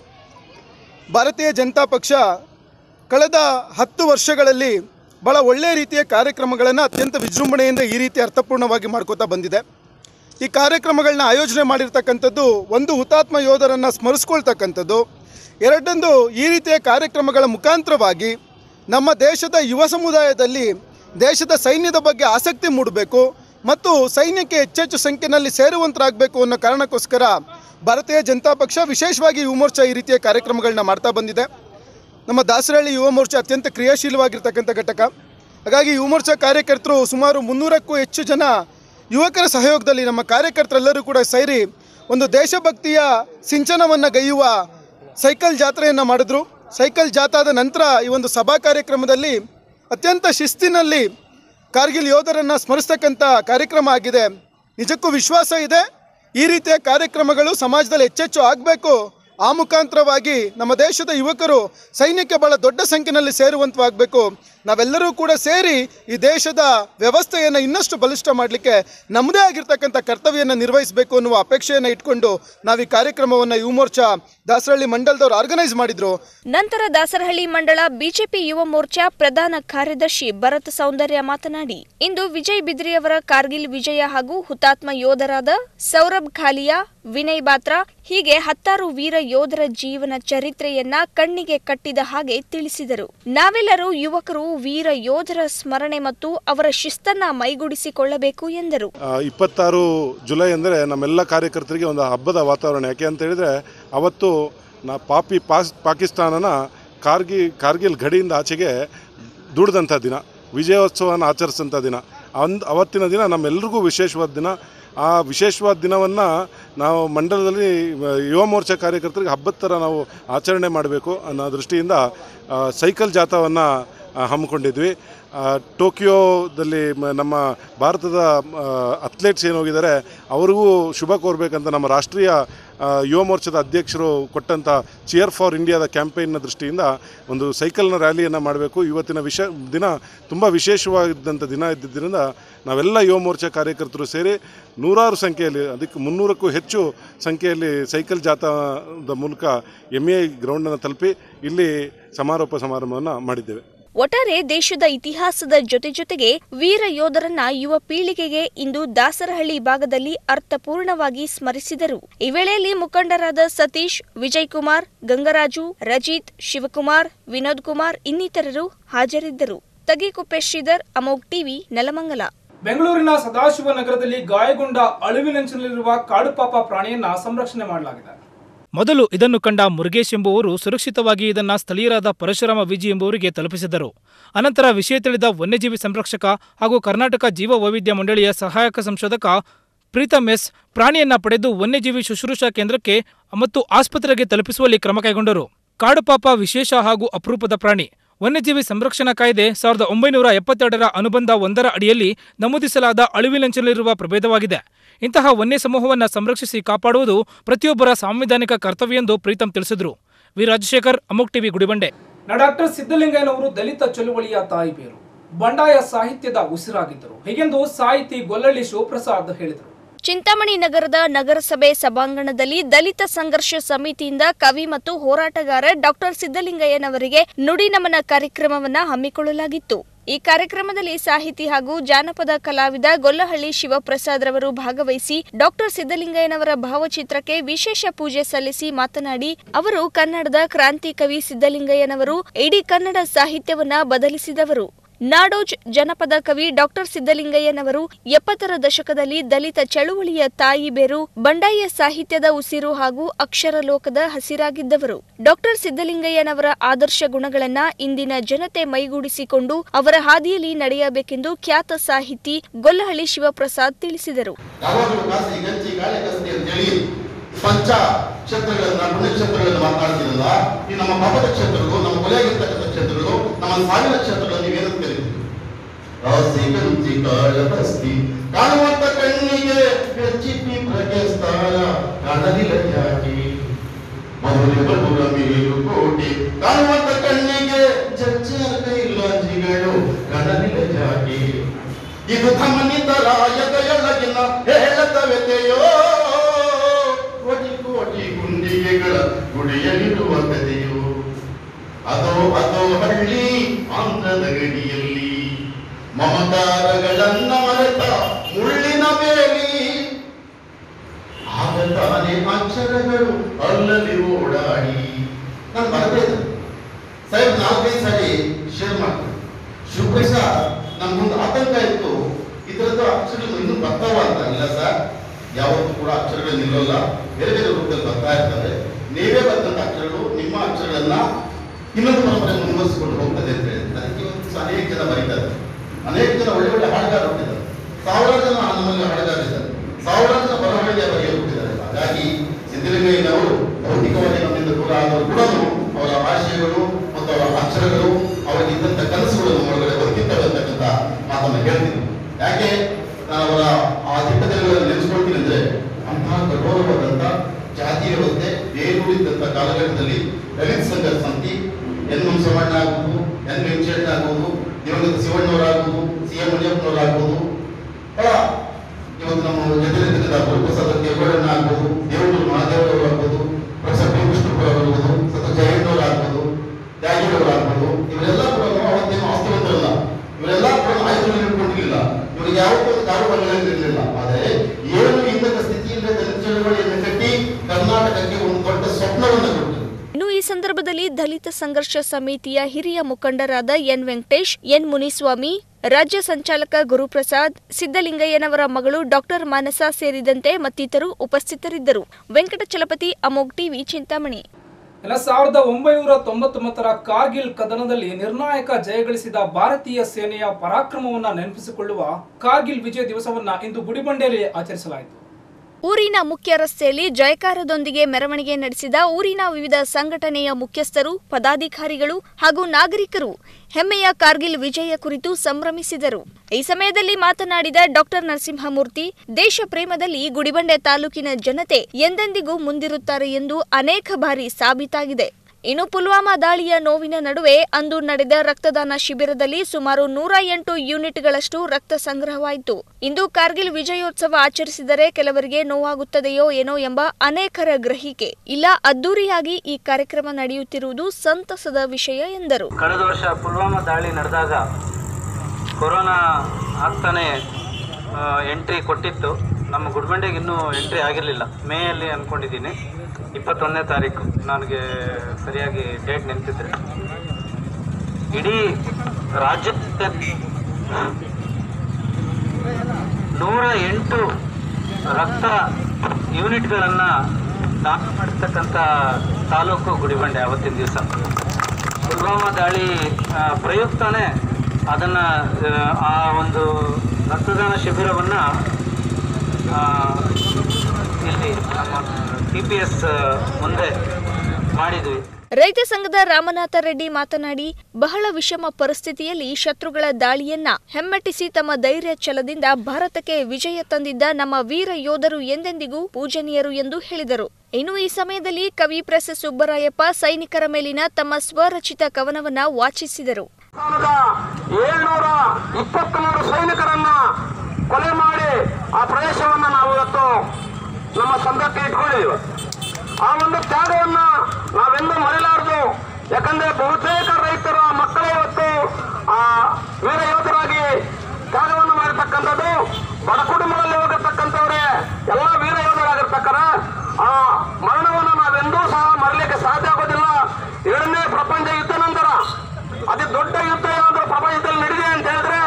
ಭಾರತೀಯ ಜನತಾ ಪಕ್ಷ ಕಳೆದ ಹತ್ತು ವರ್ಷಗಳಲ್ಲಿ ಭಾಳ ಒಳ್ಳೆಯ ರೀತಿಯ ಕಾರ್ಯಕ್ರಮಗಳನ್ನು ಅತ್ಯಂತ ವಿಜೃಂಭಣೆಯಿಂದ ಈ ರೀತಿ ಅರ್ಥಪೂರ್ಣವಾಗಿ ಮಾಡ್ಕೋತಾ ಬಂದಿದೆ ಈ ಕಾರ್ಯಕ್ರಮಗಳನ್ನ ಆಯೋಜನೆ ಮಾಡಿರ್ತಕ್ಕಂಥದ್ದು ಒಂದು ಹುತಾತ್ಮ ಯೋಧರನ್ನು ಸ್ಮರಿಸ್ಕೊಳ್ತಕ್ಕಂಥದ್ದು ಎರಡೊಂದು ಈ ರೀತಿಯ ಕಾರ್ಯಕ್ರಮಗಳ ಮುಖಾಂತರವಾಗಿ ನಮ್ಮ ದೇಶದ ಯುವ ಸಮುದಾಯದಲ್ಲಿ ದೇಶದ ಸೈನ್ಯದ ಬಗ್ಗೆ ಆಸಕ್ತಿ ಮೂಡಬೇಕು ಮತ್ತು ಸೈನ್ಯಕ್ಕೆ ಹೆಚ್ಚೆಚ್ಚು ಸಂಖ್ಯೆಯಲ್ಲಿ ಸೇರುವಂತರಾಗಬೇಕು ಅನ್ನೋ ಕಾರಣಕ್ಕೋಸ್ಕರ ಭಾರತೀಯ ಜನತಾ ಪಕ್ಷ ವಿಶೇಷವಾಗಿ ಯುವ ಮೋರ್ಚಾ ಈ ರೀತಿಯ ಕಾರ್ಯಕ್ರಮಗಳನ್ನ ಮಾಡ್ತಾ ಬಂದಿದೆ ನಮ್ಮ ದಾಸರಹಳ್ಳಿ ಯುವ ಮೋರ್ಚಾ ಅತ್ಯಂತ ಕ್ರಿಯಾಶೀಲವಾಗಿರ್ತಕ್ಕಂಥ ಘಟಕ ಹಾಗಾಗಿ ಯುವ ಮೋರ್ಚಾ ಕಾರ್ಯಕರ್ತರು ಸುಮಾರು ಮುನ್ನೂರಕ್ಕೂ ಹೆಚ್ಚು ಜನ ಯುವಕರ ಸಹಯೋಗದಲ್ಲಿ ನಮ್ಮ ಕಾರ್ಯಕರ್ತರೆಲ್ಲರೂ ಕೂಡ ಸೇರಿ ಒಂದು ದೇಶಭಕ್ತಿಯ ಸಿಂಚನವನ್ನು ಗೈಯುವ ಸೈಕಲ್ ಜಾತ್ರೆಯನ್ನು ಮಾಡಿದ್ರು ಸೈಕಲ್ ಜಾಥಾದ ನಂತರ ಈ ಒಂದು ಸಭಾ ಕಾರ್ಯಕ್ರಮದಲ್ಲಿ ಅತ್ಯಂತ ಶಿಸ್ತಿನಲ್ಲಿ ಕಾರ್ಗಿಲ್ ಯೋಧರನ್ನು ಸ್ಮರಿಸ್ತಕ್ಕಂಥ ಕಾರ್ಯಕ್ರಮ ಆಗಿದೆ ನಿಜಕ್ಕೂ ವಿಶ್ವಾಸ ಇದೆ ಈ ರೀತಿಯ ಕಾರ್ಯಕ್ರಮಗಳು ಸಮಾಜದಲ್ಲಿ ಹೆಚ್ಚೆಚ್ಚು ಆಗಬೇಕು ಆ ಮುಖಾಂತರವಾಗಿ ನಮ್ಮ ದೇಶದ ಯುವಕರು ಸೈನ್ಯಕ್ಕೆ ಬಹಳ ದೊಡ್ಡ ಸಂಖ್ಯೆಯಲ್ಲಿ ಸೇರುವಂತವಾಗಬೇಕು ನಾವೆಲ್ಲರೂ ಕೂಡ ಸೇರಿ ಈ ದೇಶದ ವ್ಯವಸ್ಥೆಯನ್ನು ಇನ್ನಷ್ಟು ಬಲಿಷ್ಠ ಮಾಡಲಿಕ್ಕೆ ನಮ್ಮದೇ ಆಗಿರ್ತಕ್ಕಂಥ ಕರ್ತವ್ಯವನ್ನು ನಿರ್ವಹಿಸಬೇಕು ಅನ್ನುವ ಅಪೇಕ್ಷೆಯನ್ನು ಇಟ್ಕೊಂಡು ನಾವು ಈ ಕಾರ್ಯಕ್ರಮವನ್ನು ಯುವ ಮೋರ್ಚಾ ದಾಸರಳ್ಳಿ ಮಂಡಲದವರು ಆರ್ಗನೈಸ್ ಮಾಡಿದ್ರು ನಂತರ ದಾಸರಹಳ್ಳಿ ಮಂಡಳ ಬಿಜೆಪಿ ಯುವ ಮೋರ್ಚಾ ಪ್ರಧಾನ ಕಾರ್ಯದರ್ಶಿ ಭರತ್ ಸೌಂದರ್ಯ ಮಾತನಾಡಿ ಇಂದು ವಿಜಯ್ ಬಿದ್ರಿಯವರ ಕಾರ್ಗಿಲ್ ವಿಜಯ ಹಾಗೂ ಹುತಾತ್ಮ ಯೋಧರಾದ ಸೌರಭ್ ಖಾಲಿಯಾ ವಿನಯ್ ಬಾತ್ರಾ ಹೀಗೆ ಹತ್ತಾರು ವೀರ ಯೋಧರ ಜೀವನ ಚರಿತ್ರೆಯನ್ನ ಕಣ್ಣಿಗೆ ಕಟ್ಟಿದ ಹಾಗೆ ತಿಳಿಸಿದರು ನಾವೆಲ್ಲರೂ ಯುವಕರು ವೀರ ಯೋಧರ ಸ್ಮರಣೆ ಮತ್ತು ಅವರ ಶಿಸ್ತನ್ನ ಮೈಗೂಡಿಸಿಕೊಳ್ಳಬೇಕು ಎಂದರು ಆ, ಇಪ್ಪತ್ತಾರು ಜುಲೈ ಅಂದರೆ ನಮ್ಮೆಲ್ಲ ಕಾರ್ಯಕರ್ತರಿಗೆ ಒಂದು ಹಬ್ಬದ ವಾತಾವರಣ ಯಾಕೆ ಅಂತ ಹೇಳಿದರೆ ಅವತ್ತು ನಾ ಪಾಪಿ ಪಾಸ್ ಪಾಕಿಸ್ತಾನನ ಕಾರ್ಗಿ ಕಾರ್ಗಿಲ್ ಗಡಿಯಿಂದ ಆಚೆಗೆ ದುಡ್ದಂಥ ದಿನ ವಿಜಯೋತ್ಸವನ ಆಚರಿಸಂಥ ದಿನ ಅಂದ್ ಅವತ್ತಿನ ದಿನ ನಮ್ಮೆಲ್ರಿಗೂ ವಿಶೇಷವಾದ ದಿನ ಆ ವಿಶೇಷವಾದ ದಿನವನ್ನು ನಾವು ಮಂಡಲದಲ್ಲಿ ಆ, ಯುವ ಮೋರ್ಚಾ ಕಾರ್ಯಕರ್ತರಿಗೆ ಹಬ್ಬದ ಥರ ನಾವು ಆಚರಣೆ ಮಾಡಬೇಕು ಅನ್ನೋ ದೃಷ್ಟಿಯಿಂದ ಆ, ಸೈಕಲ್ ಜಾಥಾವನ್ನು ಹಮ್ಮಿಕೊಂಡಿದ್ವಿ ಆ, ಟೋಕಿಯೋದಲ್ಲಿ ಮ- ನಮ್ಮ ಭಾರತದ ಅಥ್ಲೆಟ್ಸ್ ಏನು ಹೋಗಿದ್ದಾರೆ ಅವ್ರಿಗೂ ಶುಭ ಕೋರಬೇಕಂತ ನಮ್ಮ ರಾಷ್ಟ್ರೀಯ ಆ, ಯುವ ಮೋರ್ಚಾದ ಅಧ್ಯಕ್ಷರು ಕೊಟ್ಟಂಥ ಚಿಯರ್ ಫಾರ್ ಇಂಡಿಯಾದ ಕ್ಯಾಂಪೇನ್ನ ದೃಷ್ಟಿಯಿಂದ ಒಂದು ಸೈಕಲ್ನ ರ್ಯಾಲಿಯನ್ನು ಮಾಡಬೇಕು ಇವತ್ತಿನ ವಿಷ ದಿನ ತುಂಬ ವಿಶೇಷವಾಗಿದ್ದಂಥ ದಿನ ಇದ್ದಿದ್ದರಿಂದ ನಾವೆಲ್ಲ ಯುವ ಮೋರ್ಚಾ ಕಾರ್ಯಕರ್ತರು ಸೇರಿ ನೂರಾರು ಸಂಖ್ಯೆಯಲ್ಲಿ ಅದಕ್ಕೆ ಮುನ್ನೂರಕ್ಕೂ ಹೆಚ್ಚು ಸಂಖ್ಯೆಯಲ್ಲಿ ಸೈಕಲ್ ಜಾಥಾದ ಮೂಲಕ ಎಮ್ ಎ ಗ್ರೌಂಡನ್ನು ತಲುಪಿ ಇಲ್ಲಿ ಸಮಾರೋಪ ಸಮಾರಂಭವನ್ನು ಮಾಡಿದ್ದೇವೆ ಒಟ್ಟಾರೆ ದೇಶದ ಇತಿಹಾಸದ ಜೊತೆ ಜೊತೆಗೆ ವೀರ ಯೋಧರನ್ನ ಯುವ ಪೀಳಿಗೆಗೆ ಇಂದು ದಾಸರಹಳ್ಳಿ ಭಾಗದಲ್ಲಿ ಅರ್ಥಪೂರ್ಣವಾಗಿ ಸ್ಮರಿಸಿದರು ಈ ವೇಳೆಯಲ್ಲಿ ಮುಖಂಡರಾದ ಸತೀಶ್ ವಿಜಯ್ ಕುಮಾರ್ ಗಂಗರಾಜು ರಜಿತ್ ಶಿವಕುಮಾರ್ ವಿನೋದ್ ಕುಮಾರ್ ಇನ್ನಿತರರು ಹಾಜರಿದ್ದರು ತಗಿಕುಪ್ಪೆ ಶ್ರೀಧರ್ ಅಮೋಗ್ ಟಿವಿ ನೆಲಮಂಗಲ ಬೆಂಗಳೂರಿನ ಸದಾಶಿವ ನಗರದಲ್ಲಿ ಗಾಯಗೊಂಡ ಅಳಿವಿನಂಚಿನಲ್ಲಿರುವ ಕಾಡುಪಾಪ ಪ್ರಾಣಿಯನ್ನ ಸಂರಕ್ಷಣೆ ಮಾಡಲಾಗಿದೆ ಮೊದಲು ಇದನ್ನು ಕಂಡ ಮುರುಗೇಶ್ ಎಂಬುವರು ಸುರಕ್ಷಿತವಾಗಿ ಇದನ್ನ ಸ್ಥಳೀಯರಾದ ಪರಶುರಾಮ ವಿಜಿ ಎಂಬುವರಿಗೆ ತಲುಪಿಸಿದರು ಅನಂತರ ವಿಷಯ ತಿಳಿದ ವನ್ಯಜೀವಿ ಸಂರಕ್ಷಕ ಹಾಗೂ ಕರ್ನಾಟಕ ಜೀವ ವೈವಿಧ್ಯ ಮಂಡಳಿಯ ಸಹಾಯಕ ಸಂಶೋಧಕ ಪ್ರೀತಮ್ ಎಸ್ ಪ್ರಾಣಿಯನ್ನ ಪಡೆದು ವನ್ಯಜೀವಿ ಶುಶ್ರೂಷಾ ಕೇಂದ್ರಕ್ಕೆ ಮತ್ತು ಆಸ್ಪತ್ರೆಗೆ ತಲುಪಿಸುವಲ್ಲಿ ಕ್ರಮ ಕೈಗೊಂಡರು ಕಾಡುಪಾಪ ವಿಶೇಷ ಹಾಗೂ ಅಪರೂಪದ ಪ್ರಾಣಿ ವನ್ಯಜೀವಿ ಸಂರಕ್ಷಣಾ ಕಾಯ್ದೆ ಸಾವಿರದ ಒಂಬೈನೂರ ಎಪ್ಪತ್ತೆರಡರ ಅನುಬಂಧ ಒಂದರ ಅಡಿಯಲ್ಲಿ ನಮೂದಿಸಲಾದ ಅಳಿವಿನಂಚಿನಲ್ಲಿರುವ ಪ್ರಭೇದವಾಗಿದೆ ಇಂತಹ ವನ್ಯ ಸಮೂಹವನ್ನು ಸಂರಕ್ಷಿಸಿ ಕಾಪಾಡುವುದು ಪ್ರತಿಯೊಬ್ಬರ ಸಾಂವಿಧಾನಿಕ ಕರ್ತವ್ಯ ಎಂದು ಪ್ರೀತಂ ತಿಳಿಸಿದರು ವಿ ರಾಜಶೇಖರ್ ಅಮೋಕ್ ಟಿವಿ ಗುಡಿಬಂಡೆ ನಾ ಡಾಕ್ಟರ್ ಸಿದ್ದಲಿಂಗಯ್ಯನವರು ದಲಿತ ಚಳುವಳಿಯ ತಾಯಿ ಬೇರು ಬಂಡಾಯ ಸಾಹಿತ್ಯದ ಉಸಿರಾಗಿದ್ದರು ಹೀಗೆಂದು ಸಾಹಿತಿ ಗೊಲ್ಲಳ್ಳಿ ಶಿವಪ್ರಸಾದ್ ಹೇಳಿದರು ಚಿಂತಾಮಣಿ ನಗರದ ನಗರಸಭೆ ಸಭಾಂಗಣದಲ್ಲಿ ದಲಿತ ಸಂಘರ್ಷ ಸಮಿತಿಯಿಂದ ಕವಿ ಮತ್ತು ಹೋರಾಟಗಾರ ಡಾಕ್ಟರ್ ಸಿದ್ದಲಿಂಗಯ್ಯನವರಿಗೆ ನುಡಿ ನಮನ ಕಾರ್ಯಕ್ರಮವನ್ನ ಹಮ್ಮಿಕೊಳ್ಳಲಾಗಿತ್ತು ಈ ಕಾರ್ಯಕ್ರಮದಲ್ಲಿ ಸಾಹಿತಿ ಹಾಗೂ ಜಾನಪದ ಕಲಾವಿದ ಗೊಲ್ಲಹಳ್ಳಿ ಶಿವಪ್ರಸಾದ್ ರವರು ಭಾಗವಹಿಸಿ ಡಾಕ್ಟರ್ ಸಿದ್ದಲಿಂಗಯ್ಯನವರ ಭಾವಚಿತ್ರಕ್ಕೆ ವಿಶೇಷ ಪೂಜೆ ಸಲ್ಲಿಸಿ ಮಾತನಾಡಿ ಅವರು ಕನ್ನಡದ ಕ್ರಾಂತಿ ಕವಿ ಸಿದ್ದಲಿಂಗಯ್ಯನವರು ಇಡೀ ಕನ್ನಡ ಸಾಹಿತ್ಯವನ್ನ ಬದಲಿಸಿದವರು ನಾಡೋಜ್ ಜನಪದ ಕವಿ ಡಾಕ್ಟರ್ ಸಿದ್ದಲಿಂಗಯ್ಯನವರು ಎಪ್ಪತ್ತರ ದಶಕದಲ್ಲಿ ದಲಿತ ಚಳುವಳಿಯ ತಾಯಿ ಬೇರು ಬಂಡಾಯ ಸಾಹಿತ್ಯದ ಉಸಿರು ಹಾಗೂ ಅಕ್ಷರ ಲೋಕದ ಹಸಿರಾಗಿದ್ದವರು ಡಾಕ್ಟರ್ ಸಿದ್ದಲಿಂಗಯ್ಯನವರ ಆದರ್ಶ ಗುಣಗಳನ್ನ ಇಂದಿನ ಜನತೆ ಮೈಗೂಡಿಸಿಕೊಂಡು ಅವರ ಹಾದಿಯಲ್ಲಿ ನಡೆಯಬೇಕೆಂದು ಖ್ಯಾತ ಸಾಹಿತಿ ಗೊಲ್ಲಹಳ್ಳಿ ಶಿವಪ್ರಸಾದ್ ತಿಳಿಸಿದರು ಯಾವಾಗಲೂ ಕಾಸಿ ಗಂಜಿ ಗಾಳಿ ಕಸ್ತಿ ಅಂತೇಳಿ ಪಂಚ ಕ್ಷೇತ್ರಗಳನ್ನ ಪುಣ್ಯಕ್ಷೇತ್ರಗಳನ್ನ ಮಾತನಾಡ್ತಿರಲ್ಲ ಈ ನಮ್ಮ ಪಾಪದ ಕ್ಷೇತ್ರಗಳು ನಮ್ಮ ಕೊಲೆಯಾಗಿರ್ತಕ್ಕಂಥ ಕ್ಷೇತ್ರಗಳು ನಮ್ಮ ಸಾವಿನ ಕ್ಷೇತ್ರಗಳು ನೀವೇನಂತ ಕರೀತೀವಿ ಕಾಸಿ ಗಂಜಿ ಕಾಳ ಕಸ್ತಿ ಕಾಣುವಂತ ಕಣ್ಣಿಗೆ ಹೆಚ್ಚಿಪಿ ಪ್ರಜ್ಞಾನ ಕಾಣಲಿಲ್ಲ ಯಾಕೆ ಮಧುರೆ ಬಡುರ ಮೇಲು ಕೋಟಿ ಕಾಣುವಂತ ಕಣ್ಣಿಗೆ ಚರ್ಚೆಯ ಕೈಲಾಜಿಗಳು ಕಾಣಲಿಲ್ಲ ಯಾಕೆ ಇದು ಧಮನಿತರಾಯದೆಯೊಳಗಿನ ಹೇಳತವೆತೆಯೋ ಕೋಟಿ ಕೋಟಿ ಗುಂಡಿಗೆಗಳ ಗುಡಿಯಲ್ಲಿರುವ ಕಥೆಯೋ ಅದೋ ಅದೋ ಹಳ್ಳಿ ಆಂಧ್ರದ ಗಡಿಯಲ್ಲಿ ಮಮಕಾರಗಳನ್ನ ಮರೆತ ಮುಳ್ಳಿನ ಬೇಲಿ ಆಗ ತಾನೇ ಅಕ್ಷರಗಳು ಅಲ್ಲಲ್ಲಿ ಓಡಾಡಿ ನಾನು ಬರದೇ ಸಾಹೇಬ್ ನಾಲ್ಕೈದು ಸಾರಿ ಶೇರ್ ಮಾಡ್ತೀನಿ ಶಿವಪ್ರಸಾದ್ ನಮ್ಗೊಂದು ಆತಂಕ ಇತ್ತು ಇದರದ್ದು ಅಕ್ಷರಗಳು ಇನ್ನೂ ಬರ್ತಾವ ಅಂತ ಇಲ್ಲ ಸರ್ ಯಾವತ್ತೂ ಕೂಡ ಅಕ್ಷರಗಳು ನಿಲ್ಲೋಲ್ಲ ಬೇರೆ ಬೇರೆ ರೂಪದಲ್ಲಿ ಬರ್ತಾ ಇರ್ತವೆ ನೀವೇ ಬಂದಂತ ಅಕ್ಷರಗಳು ನಿಮ್ಮ ಅಕ್ಷರಗಳನ್ನ ಇನ್ನೊಂದು ಪರಂಪರೆ ಮುಂದುವರಿಸಿಕೊಂಡು ಹೋಗ್ತದೆ ಅಂತ ಹೇಳಿ ಅದಕ್ಕೆ ಇವತ್ತು ಸಹ ಅನೇಕ ಜನ ಬರೀತಾರೆ ಅನೇಕ ಜನ ಒಳ್ಳೆ ಒಳ್ಳೆ ಹಾಡುಗಾರರು ಹುಟ್ಟಿದ್ದಾರೆ ಸಾವಿರಾರು ಜನ ನಮ್ಮಲ್ಲಿ ಹಾಡುಗಾರಿದ್ದಾರೆ ಸಾವಿರಾರು ಜನ ಬರವಣಿಗೆ ಬರೆಯೋರು ಹುಟ್ಟಿದ್ದಾರೆ ಹಾಗಾಗಿ ಸಿದ್ದಲಿಂಗಯ್ಯನವರು ಭೌತಿಕವಾಗಿ ನಮ್ಮಿಂದ ದೂರ ಆದರೂ ಕೂಡ ಅವರ ಆಶಯಗಳು ಮತ್ತು ಅವರ ಅಕ್ಷರಗಳು ಅವರಿಗೆ ಇದ್ದಂಥ ಕನಸುಗಳು ನಮ್ಮ ಒಳಗಡೆ ಬದುಕಿರ್ತವೆ ಅಂತಕ್ಕಂಥ ಮಾತನ್ನು ಹೇಳ್ತೀನಿ ಯಾಕೆ ನಾನು ಅವರ ಆ ದಿಟ್ಟದಲ್ಲಿಗಳನ್ನು ನೆನೆಸ್ಕೊಳ್ತೀನಿ ಅಂದ್ರೆ ಅಂತಹ ಕಠೋರವಾದಂಥ ಜಾತಿ ವ್ಯವಸ್ಥೆ ಬೇರೂರಿದ್ದಂಥ ಕಾಲಘಟ್ಟದಲ್ಲಿ ದಲಿತ ಸಂಘರ್ಷ ಸಮಿತಿ ಎನ್ ಮುನ್ಸಮಣ್ಣ ಆಗ್ಬೋದು ಎನ್ ವೆಂಕಟೇಶ್ ಆಗ್ಬೋದು ದಿವಂಗತ ಶಿವಣ್ಣವರಾಗ್ಬೋದು ಸಿ ಎಂ ಮುನಿಯಪ್ಪನವರಾಗ್ಬೋದು ಬಹಳ ಇವತ್ತು ನಮ್ಮ ಜೊತೆಲಿರ್ತಕ್ಕಂಥ ಗುರುಪ್ರಸಾದ ದೇವೇಗೌಡಣ್ಣ ಆಗ್ಬೋದು ದೇವರು ಮಹಾದೇವರವರು ಆಗ್ಬೋದು ಪ್ರೊಫೆಸರ್ ಪಿ ಕೃಷ್ಣಪುರ ಆಗ್ಬೋದು ಸತ ಜಯಣ್ಣವರು ಆಗ್ಬೋದು ತ್ಯಾಗಿರವರು ಆಗ್ಬೋದು ಇವರೆಲ್ಲ ಕೂಡ ಅವತ್ತೇನು ಆಸ್ತಿವಂತರಲ್ಲ ಇವರೆಲ್ಲ ಕೂಡ ಆಯುಧಗಳನ್ನು ಇಟ್ಕೊಂಡಿರಲಿಲ್ಲ ಇವರಿಗೆ ಯಾವತ್ತೂ ಒಂದು ಕಾರುಬಾರುಗಳಿರಲಿಲ್ಲ ಆದರೆ ಏನು ಇಂತಹ ಸ್ಥಿತಿಯಿಂದ ದಲಿತ ಚಳವಳಿಯನ್ನು ಕಟ್ಟಿ ಕರ್ನಾಟಕಕ್ಕೆ ಒಂದು ದೊಡ್ಡ ಸ್ವಪ್ನವನ್ನು ಕೊಟ್ಟರು ಇನ್ನು ಈ ಸಂದರ್ಭದಲ್ಲಿ ದಲಿತ ಸಂಘರ್ಷ ಸಮಿತಿಯ ಹಿರಿಯ ಮುಖಂಡರಾದ ಎನ್ ವೆಂಕಟೇಶ್ ಎನ್ ಮುನಿಸ್ವಾಮಿ ರಾಜ್ಯ ಸಂಚಾಲಕ ಗುರುಪ್ರಸಾದ್ ಸಿದ್ದಲಿಂಗಯ್ಯನವರ ಮಗಳು ಡಾಕ್ಟರ್ ಮಾನಸ ಸೇರಿದಂತೆ ಮತ್ತಿತರರು ಉಪಸ್ಥಿತರಿದ್ದರು ವೆಂಕಟಚಲಪತಿ ಅಮೋಗ್ ಟಿವಿ ಚಿಂತಾಮಣಿ ಇನ್ನು ಸಾವಿರದ ಒಂಬೈನೂರ ತೊಂಬತ್ತೊಂಬತ್ತರ ಕಾರ್ಗಿಲ್ ಕದನದಲ್ಲಿ ನಿರ್ಣಾಯಕ ಜಯಗಳಿಸಿದ ಭಾರತೀಯ ಸೇನೆಯ ಪರಾಕ್ರಮವನ್ನ ನೆನಪಿಸಿಕೊಳ್ಳುವ ಕಾರ್ಗಿಲ್ ವಿಜಯ ದಿವಸವನ್ನ ಇಂದು ಗುಡಿಬಂಡೆಯಲ್ಲಿ ಆಚರಿಸಲಾಯಿತು ಊರಿನ ಮುಖ್ಯ ರಸ್ತೆಯಲ್ಲಿ ಜಯಕಾರದೊಂದಿಗೆ ಮೆರವಣಿಗೆ ನಡೆಸಿದ ಊರಿನ ವಿವಿಧ ಸಂಘಟನೆಯ ಮುಖ್ಯಸ್ಥರು ಪದಾಧಿಕಾರಿಗಳು ಹಾಗೂ ನಾಗರಿಕರು ಹೆಮ್ಮೆಯ ಕಾರ್ಗಿಲ್ ವಿಜಯ ಕುರಿತು ಸಂಭ್ರಮಿಸಿದರು ಈ ಸಮಯದಲ್ಲಿ ಮಾತನಾಡಿದ ಡಾಕ್ಟರ್ ನರಸಿಂಹಮೂರ್ತಿ ದೇಶ ಪ್ರೇಮದಲ್ಲಿ ಗುಡಿಬಂಡೆ ತಾಲೂಕಿನ ಜನತೆ ಎಂದೆಂದಿಗೂ ಮುಂದಿರುತ್ತಾರೆ ಎಂದು ಅನೇಕ ಬಾರಿ ಸಾಬೀತಾಗಿದೆ ಇನ್ನು ಪುಲ್ವಾಮಾ ದಾಳಿಯ ನೋವಿನ ನಡುವೆ ಅಂದು ನಡೆದ ರಕ್ತದಾನ ಶಿಬಿರದಲ್ಲಿ ಸುಮಾರು ನೂರ ಎಂಟು ಯೂನಿಟ್ಗಳಷ್ಟು ರಕ್ತ ಸಂಗ್ರಹವಾಯಿತು ಇಂದು ಕಾರ್ಗಿಲ್ ವಿಜಯೋತ್ಸವ ಆಚರಿಸಿದರೆ ಕೆಲವರಿಗೆ ನೋವಾಗುತ್ತದೆಯೋ ಏನೋ ಎಂಬ ಅನೇಕರ ಗ್ರಹಿಕೆ ಇಲ್ಲ ಅದ್ದೂರಿಯಾಗಿ ಈ ಕಾರ್ಯಕ್ರಮ ನಡೆಯುತ್ತಿರುವುದು ಸಂತಸದ ವಿಷಯ ಎಂದರು ಕಳೆದ ವರ್ಷ ಪುಲ್ವಾಮಾ ದಾಳಿ ನಡೆದಾಗ ಕೊರೋನಾ ಆಗ್ತಾನೆ ಎಂಟ್ರಿ ಕೊಟ್ಟಿತ್ತು ನಮ್ಮ ಗುಡ್ಬಂಡೆಗೆ ಇನ್ನೂ ಎಂಟ್ರಿ ಆಗಿರಲಿಲ್ಲ ಮೇಯಲ್ಲಿ ಅಂದ್ಕೊಂಡಿದ್ದೀನಿ ಇಪ್ಪತ್ತೊಂದನೇ ತಾರೀಕು ನನಗೆ ಸರಿಯಾಗಿ ಡೇಟ್ ನೆನಪಿದ್ರೆ ಇಡೀ ರಾಜ್ಯದ ನೂರ ಎಂಟು ರಕ್ತ ಯೂನಿಟ್ಗಳನ್ನು ದಾನ ಮಾಡಿರ್ತಕ್ಕಂಥ ತಾಲೂಕು ಗುಡಿಬಂಡೆ ಅವತ್ತಿನ ದಿವಸ ಪುಲ್ವಾಮಾ ದಾಳಿ ಆ, ಪ್ರಯುಕ್ತನೇ ಅದನ್ನು ಆ ಒಂದು ರಕ್ತದಾನ ಶಿಬಿರವನ್ನು ಇಲ್ಲಿ ನಮ್ಮ ಟಿ ಪಿ ಎಸ್ ಮುಂದೆ ಮಾಡಿದ್ವಿ ರೈತ ಸಂಘದ ರಾಮನಾಥ ರೆಡ್ಡಿ ಮಾತನಾಡಿ ಬಹಳ ವಿಷಮ ಪರಿಸ್ಥಿತಿಯಲ್ಲಿ ಶತ್ರುಗಳ ದಾಳಿಯನ್ನ ಹೆಮ್ಮೆಟ್ಟಿಸಿ ತಮ್ಮ ಧೈರ್ಯ ಛಲದಿಂದ ಭಾರತಕ್ಕೆ ವಿಜಯ ತಂದಿದ್ದ ನಮ್ಮ ವೀರ ಯೋಧರು ಎಂದೆಂದಿಗೂ ಪೂಜನೀಯರು ಎಂದು ಹೇಳಿದರು ಇನ್ನು ಈ ಸಮಯದಲ್ಲಿ ಕವಿ ಪ್ರೆಸ್ ಸುಬ್ಬರಾಯಪ್ಪ ಸೈನಿಕರ ಮೇಲಿನ ತಮ್ಮ ಸ್ವರಚಿತ ಕವನವನ್ನ ವಾಚಿಸಿದರು ಏಳ್ನೂರ ಇಪ್ಪತ್ಮೂರು ಸೈನಿಕರನ್ನ ಕೊಲೆ ಮಾಡಿ ಆ ಪ್ರದೇಶವನ್ನ ನಾವು ಇವತ್ತು ನಮ್ಮ ಸಂಘಕ್ಕೆ ಇಟ್ಕೊಂಡಿದ್ದೀವಿ ಆ ಒಂದು ತ್ಯಾಗವನ್ನ ನಾವೆಂದೂ ಮರೆಯಲಾರದು ಯಾಕಂದ್ರೆ ಬಹುತೇಕ ರೈತರ ಮಕ್ಕಳೇ ಇವತ್ತು ಆ ವೀರ ಯೋಧರಾಗಿ ತ್ಯಾಗವನ್ನು ಮಾಡಿರ್ತಕ್ಕಂಥದ್ದು ಬಡ ಕುಟುಂಬದಲ್ಲಿ ಹೋಗಿರ್ತಕ್ಕಂಥವ್ರೆ ಎಲ್ಲ ವೀರ ಯೋಧರಾಗಿರ್ತಕ್ಕರ ಆ ಮರಣವನ್ನು ನಾವೆಂದೂ ಸಹ ಮರಲಿಕ್ಕೆ ಸಾಧ್ಯ ಆಗೋದಿಲ್ಲ ಎರಡನೇ ಪ್ರಪಂಚ ಯುದ್ಧ ನಂತರ ಅತಿ ದೊಡ್ಡ ಯುದ್ಧ ಏನಾದ್ರೂ ಪ್ರಪಂಚದಲ್ಲಿ ನಡೆದಿದೆ ಅಂತ ಹೇಳಿದ್ರೆ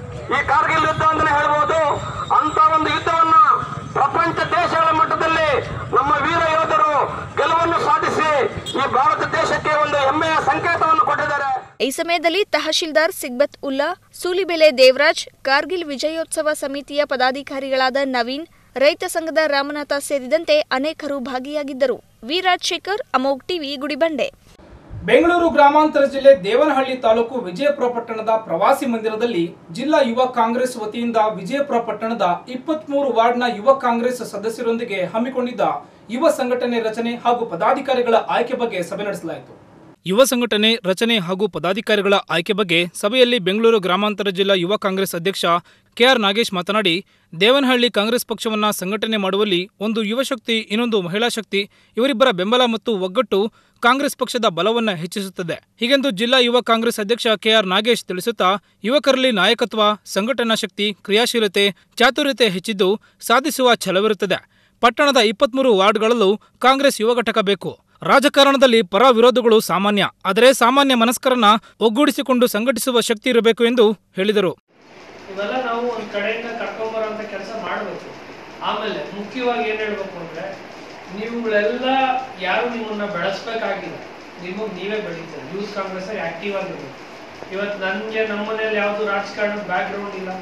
ಈ ಕಾರ್ಗಿಲ್ ಯುದ್ಧ ಅಂತಾನೆ ಹೇಳ್ಬೋದು ಅಂತ ಒಂದು ಯುದ್ಧವನ್ನ ಪ್ರಪಂಚ ದೇಶಗಳ ಮಟ್ಟದಲ್ಲಿ ನಮ್ಮ ವೀರ ಯೋಧರು ಗೆಲುವನ್ನು ಸಾಧಿಸಿ ಈ ಭಾರತ ದೇಶಕ್ಕೆ ಒಂದು ಹೆಮ್ಮೆಯ ಸಂಕೇತವನ್ನು ಕೊಟ್ಟಿದ್ದಾರೆ ಈ ಸಮಯದಲ್ಲಿ ತಹಶೀಲ್ದಾರ್ ಸಿಗ್ಬತ್ ಉಲ್ಲಾ ಸೂಲಿಬೆಲೆ ದೇವರಾಜ್ ಕಾರ್ಗಿಲ್ ವಿಜಯೋತ್ಸವ ಸಮಿತಿಯ ಪದಾಧಿಕಾರಿಗಳಾದ ನವೀನ್ ರೈತ ಸಂಘದ ರಾಮನಾಥ ಸೇರಿದಂತೆ ಅನೇಕರು ಭಾಗಿಯಾಗಿದ್ದರು ವಿರಾಜ್ ಶೇಖರ್ ಅಮೋಗ್ ಟಿವಿ ಗುಡಿಬಂಡೆ ಬೆಂಗಳೂರು ಗ್ರಾಮಾಂತರ ಜಿಲ್ಲೆ ದೇವನಹಳ್ಳಿ ತಾಲೂಕು ವಿಜಯಪುರ ಪಟ್ಟಣದ ಪ್ರವಾಸಿ ಮಂದಿರದಲ್ಲಿ ಜಿಲ್ಲಾ ಯುವ ಕಾಂಗ್ರೆಸ್ ವತಿಯಿಂದ ವಿಜಯಪುರ ಪಟ್ಟಣದ ಇಪ್ಪತ್ಮೂರು ವಾರ್ಡ್ನ ಯುವ ಕಾಂಗ್ರೆಸ್ ಸದಸ್ಯರೊಂದಿಗೆ ಹಮ್ಮಿಕೊಂಡಿದ್ದ ಯುವ ಸಂಘಟನೆ ರಚನೆ ಹಾಗೂ ಪದಾಧಿಕಾರಿಗಳ ಆಯ್ಕೆ ಬಗ್ಗೆ ಸಭೆ ನಡೆಸಲಾಯಿತು ಯುವ ಸಂಘಟನೆ ರಚನೆ ಹಾಗೂ ಪದಾಧಿಕಾರಿಗಳ ಆಯ್ಕೆ ಬಗ್ಗೆ ಸಭೆಯಲ್ಲಿ ಬೆಂಗಳೂರು ಗ್ರಾಮಾಂತರ ಜಿಲ್ಲಾ ಯುವ ಕಾಂಗ್ರೆಸ್ ಅಧ್ಯಕ್ಷ ಕೆಆರ್ ನಾಗೇಶ್ ಮಾತನಾಡಿ ದೇವನಹಳ್ಳಿ ಕಾಂಗ್ರೆಸ್ ಪಕ್ಷವನ್ನ ಸಂಘಟನೆ ಮಾಡುವಲ್ಲಿ ಒಂದು ಯುವ ಶಕ್ತಿ ಇನ್ನೊಂದು ಮಹಿಳಾ ಶಕ್ತಿ ಇವರಿಬ್ಬರ ಬೆಂಬಲ ಮತ್ತು ಒಗ್ಗಟ್ಟು ಕಾಂಗ್ರೆಸ್ ಪಕ್ಷದ ಬಲವನ್ನ ಹೆಚ್ಚಿಸುತ್ತದೆ ಹೀಗೆಂದು ಜಿಲ್ಲಾ ಯುವ ಕಾಂಗ್ರೆಸ್ ಅಧ್ಯಕ್ಷ ಕೆಆರ್ ನಾಗೇಶ್ ತಿಳಿಸುತ್ತಾ ಯುವಕರಲ್ಲಿ ನಾಯಕತ್ವ ಸಂಘಟನಾ ಶಕ್ತಿ ಕ್ರಿಯಾಶೀಲತೆ ಚಾತುರ್ಯತೆ ಹೆಚ್ಚಿದ್ದು ಸಾಧಿಸುವ ಛಲವಿರುತ್ತದೆ ಪಟ್ಟಣದ ಇಪ್ಪತ್ಮೂರು ವಾರ್ಡ್ಗಳಲ್ಲೂ ಕಾಂಗ್ರೆಸ್ ಯುವ ಘಟಕ ಬೇಕು ರಾಜಕಾರಣದಲ್ಲಿ ಪರ ವಿರೋಧಗಳು ಸಾಮಾನ್ಯ ಆದರೆ ಸಾಮಾನ್ಯ ಮನಸ್ಕರನ್ನ ಒಗ್ಗೂಡಿಸಿಕೊಂಡು ಸಂಘಟಿಸುವ ಶಕ್ತಿ ಇರಬೇಕು ಎಂದು ಹೇಳಿದರು ಇವೆಲ್ಲ ನಾವು ಒಂದು ಕಡೆಯಿಂದ ಕರ್ಕೊಂಬರೋಂಥ ಕೆಲಸ ಮಾಡಬೇಕು ಆಮೇಲೆ ಮುಖ್ಯವಾಗಿ ಏನು ಹೇಳ್ಬೇಕು ಅಂದರೆ ನೀವುಗಳೆಲ್ಲ ಯಾರು ನಿಮ್ಮನ್ನ ಬೆಳೆಸ್ಬೇಕಾಗಿಲ್ಲ ನಿಮಗೆ ನೀವೇ ಬೆಳೀತೀರ ಯೂತ್ ಕಾಂಗ್ರೆಸ್ ಆಕ್ಟಿವ್ ಆಗಿರ್ಬೇಕು ಇವತ್ತು ನನಗೆ ನಮ್ಮ ಮನೇಲಿ ಯಾವುದು ರಾಜಕಾರಣದ ಬ್ಯಾಕ್ಗ್ರೌಂಡ್ ಇಲ್ಲ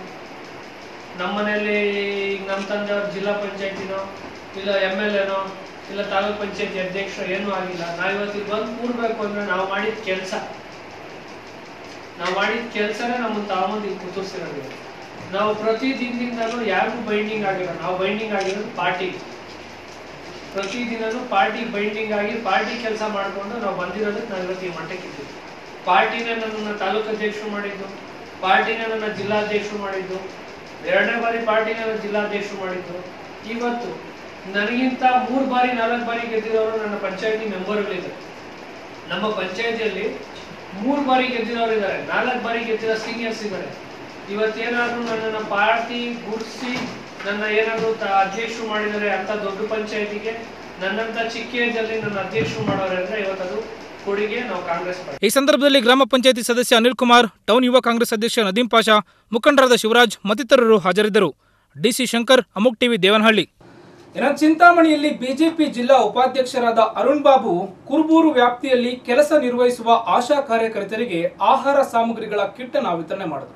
ನಮ್ಮ ಮನೇಲಿ ಈಗ ನಮ್ಮ ತಂದೆಯವ್ರ ಜಿಲ್ಲಾ ಪಂಚಾಯತಿನೋ ಇಲ್ಲ ಎಮ್ ಎಲ್ ಎನೋ ಇಲ್ಲ ತಾಲೂಕ್ ಪಂಚಾಯತಿ ಅಧ್ಯಕ್ಷರು ಏನೂ ಆಗಿಲ್ಲ ನಾವು ಇವತ್ತಿಗೆ ಬಂದು ಕೂಡ್ಬೇಕು ಅಂದ್ರೆ ನಾವು ಮಾಡಿದ ಕೆಲಸ ನಾವು ಮಾಡಿದ ಕೆಲಸನೇ ನಮ್ಮನ್ನು ತಗೊಂಬಂದು ಇಲ್ಲಿ ಕುದುರ್ಸಿರೋದು ನಾವು ಪ್ರತಿ ದಿನದಿಂದಲೂ ಯಾರಿಗೂ ಬೈಂಡಿಂಗ್ ಆಗಿಲ್ಲ ನಾವು ಬೈಂಡಿಂಗ್ ಆಗಿರೋದು ಪಾರ್ಟಿ ಪ್ರತಿದಿನನೂ ಪಾರ್ಟಿ ಬೈಂಡಿಂಗ್ ಆಗಿ ಪಾರ್ಟಿ ಕೆಲಸ ಮಾಡಿಕೊಂಡು ನಾವು ಬಂದಿರೋದಕ್ಕೆ ನಾವು ಇವತ್ತು ಈ ಮಟ್ಟಕ್ಕೆ ಇದ್ದೀವಿ ಪಾರ್ಟಿನೇ ನನ್ನನ್ನು ತಾಲೂಕು ಅಧ್ಯಕ್ಷರು ಮಾಡಿದ್ದು ಪಾರ್ಟಿನೇ ನನ್ನ ಜಿಲ್ಲಾಧ್ಯಕ್ಷರು ಮಾಡಿದ್ದು ಎರಡನೇ ಬಾರಿ ಪಾರ್ಟಿನೇ ನನ್ನ ಜಿಲ್ಲಾಧ್ಯಕ್ಷರು ಮಾಡಿದ್ದು ಇವತ್ತು ನನಗಿಂತ ಮೂರು ಬಾರಿ ನಾಲ್ಕು ಬಾರಿ ಗೆದ್ದಿರೋರು ನನ್ನ ಪಂಚಾಯತಿ ಮೆಂಬರ್ಗಳಿದ್ದಾರೆ ನಮ್ಮ ಪಂಚಾಯತಿಯಲ್ಲಿ ಮೂರು ಬಾರಿ ಗೆದ್ದಿರೋರು ಇದ್ದಾರೆ ನಾಲ್ಕು ಬಾರಿ ಗೆದ್ದಿರೋ ಸೀನಿಯರ್ಸ್ ಇದ್ದಾರೆ ಇವತ್ತೇನಾದ್ರೂ ನನ್ನನ್ನು ಪಾರ್ಟಿ ಗುರ್ಸಿ ನನ್ನ ಏನಾದ್ರು ತ- ಅಧ್ಯಕ್ಷರು ಮಾಡಿದ್ದಾರೆ ಅಂತ ದೊಡ್ಡ ಪಂಚಾಯತಿಗೆ ನನ್ನಂತ ಚಿಕ್ಕ ಏಜಲ್ಲಿ ನನ್ನ ಅಧ್ಯಕ್ಷರು ಮಾಡೋರು ಅಂದ್ರೆ ಇವತ್ತದು ಕೊಡುಗೆ ನಾವು ಕಾಂಗ್ರೆಸ್ ಪಾರ್ಟಿ ಈ ಸಂದರ್ಭದಲ್ಲಿ ಗ್ರಾಮ ಪಂಚಾಯತಿ ಸದಸ್ಯ ಅನಿಲ್ ಕುಮಾರ್ ಟೌನ್ ಯುವ ಕಾಂಗ್ರೆಸ್ ಅಧ್ಯಕ್ಷ ನದೀಂ ಪಾಷಾ ಮುಖಂಡರಾದ ಶಿವರಾಜ್ ಮತ್ತಿತರರು ಹಾಜರಿದ್ದರು ಡಿಸಿ ಶಂಕರ್ ಅಮುಕ್ ಟಿವಿ ದೇವನಹಳ್ಳಿ ಇನ್ನು ಚಿಂತಾಮಣಿಯಲ್ಲಿ ಬಿಜೆಪಿ ಜಿಲ್ಲಾ ಉಪಾಧ್ಯಕ್ಷರಾದ ಅರುಣ್ ಬಾಬು ಕುರುಬೂರು ವ್ಯಾಪ್ತಿಯಲ್ಲಿ ಕೆಲಸ ನಿರ್ವಹಿಸುವ ಆಶಾ ಕಾರ್ಯಕರ್ತರಿಗೆ ಆಹಾರ ಸಾಮಗ್ರಿಗಳ ಕಿಟ್ ಅನ್ನು ವಿತರಣೆ ಮಾಡಿದರು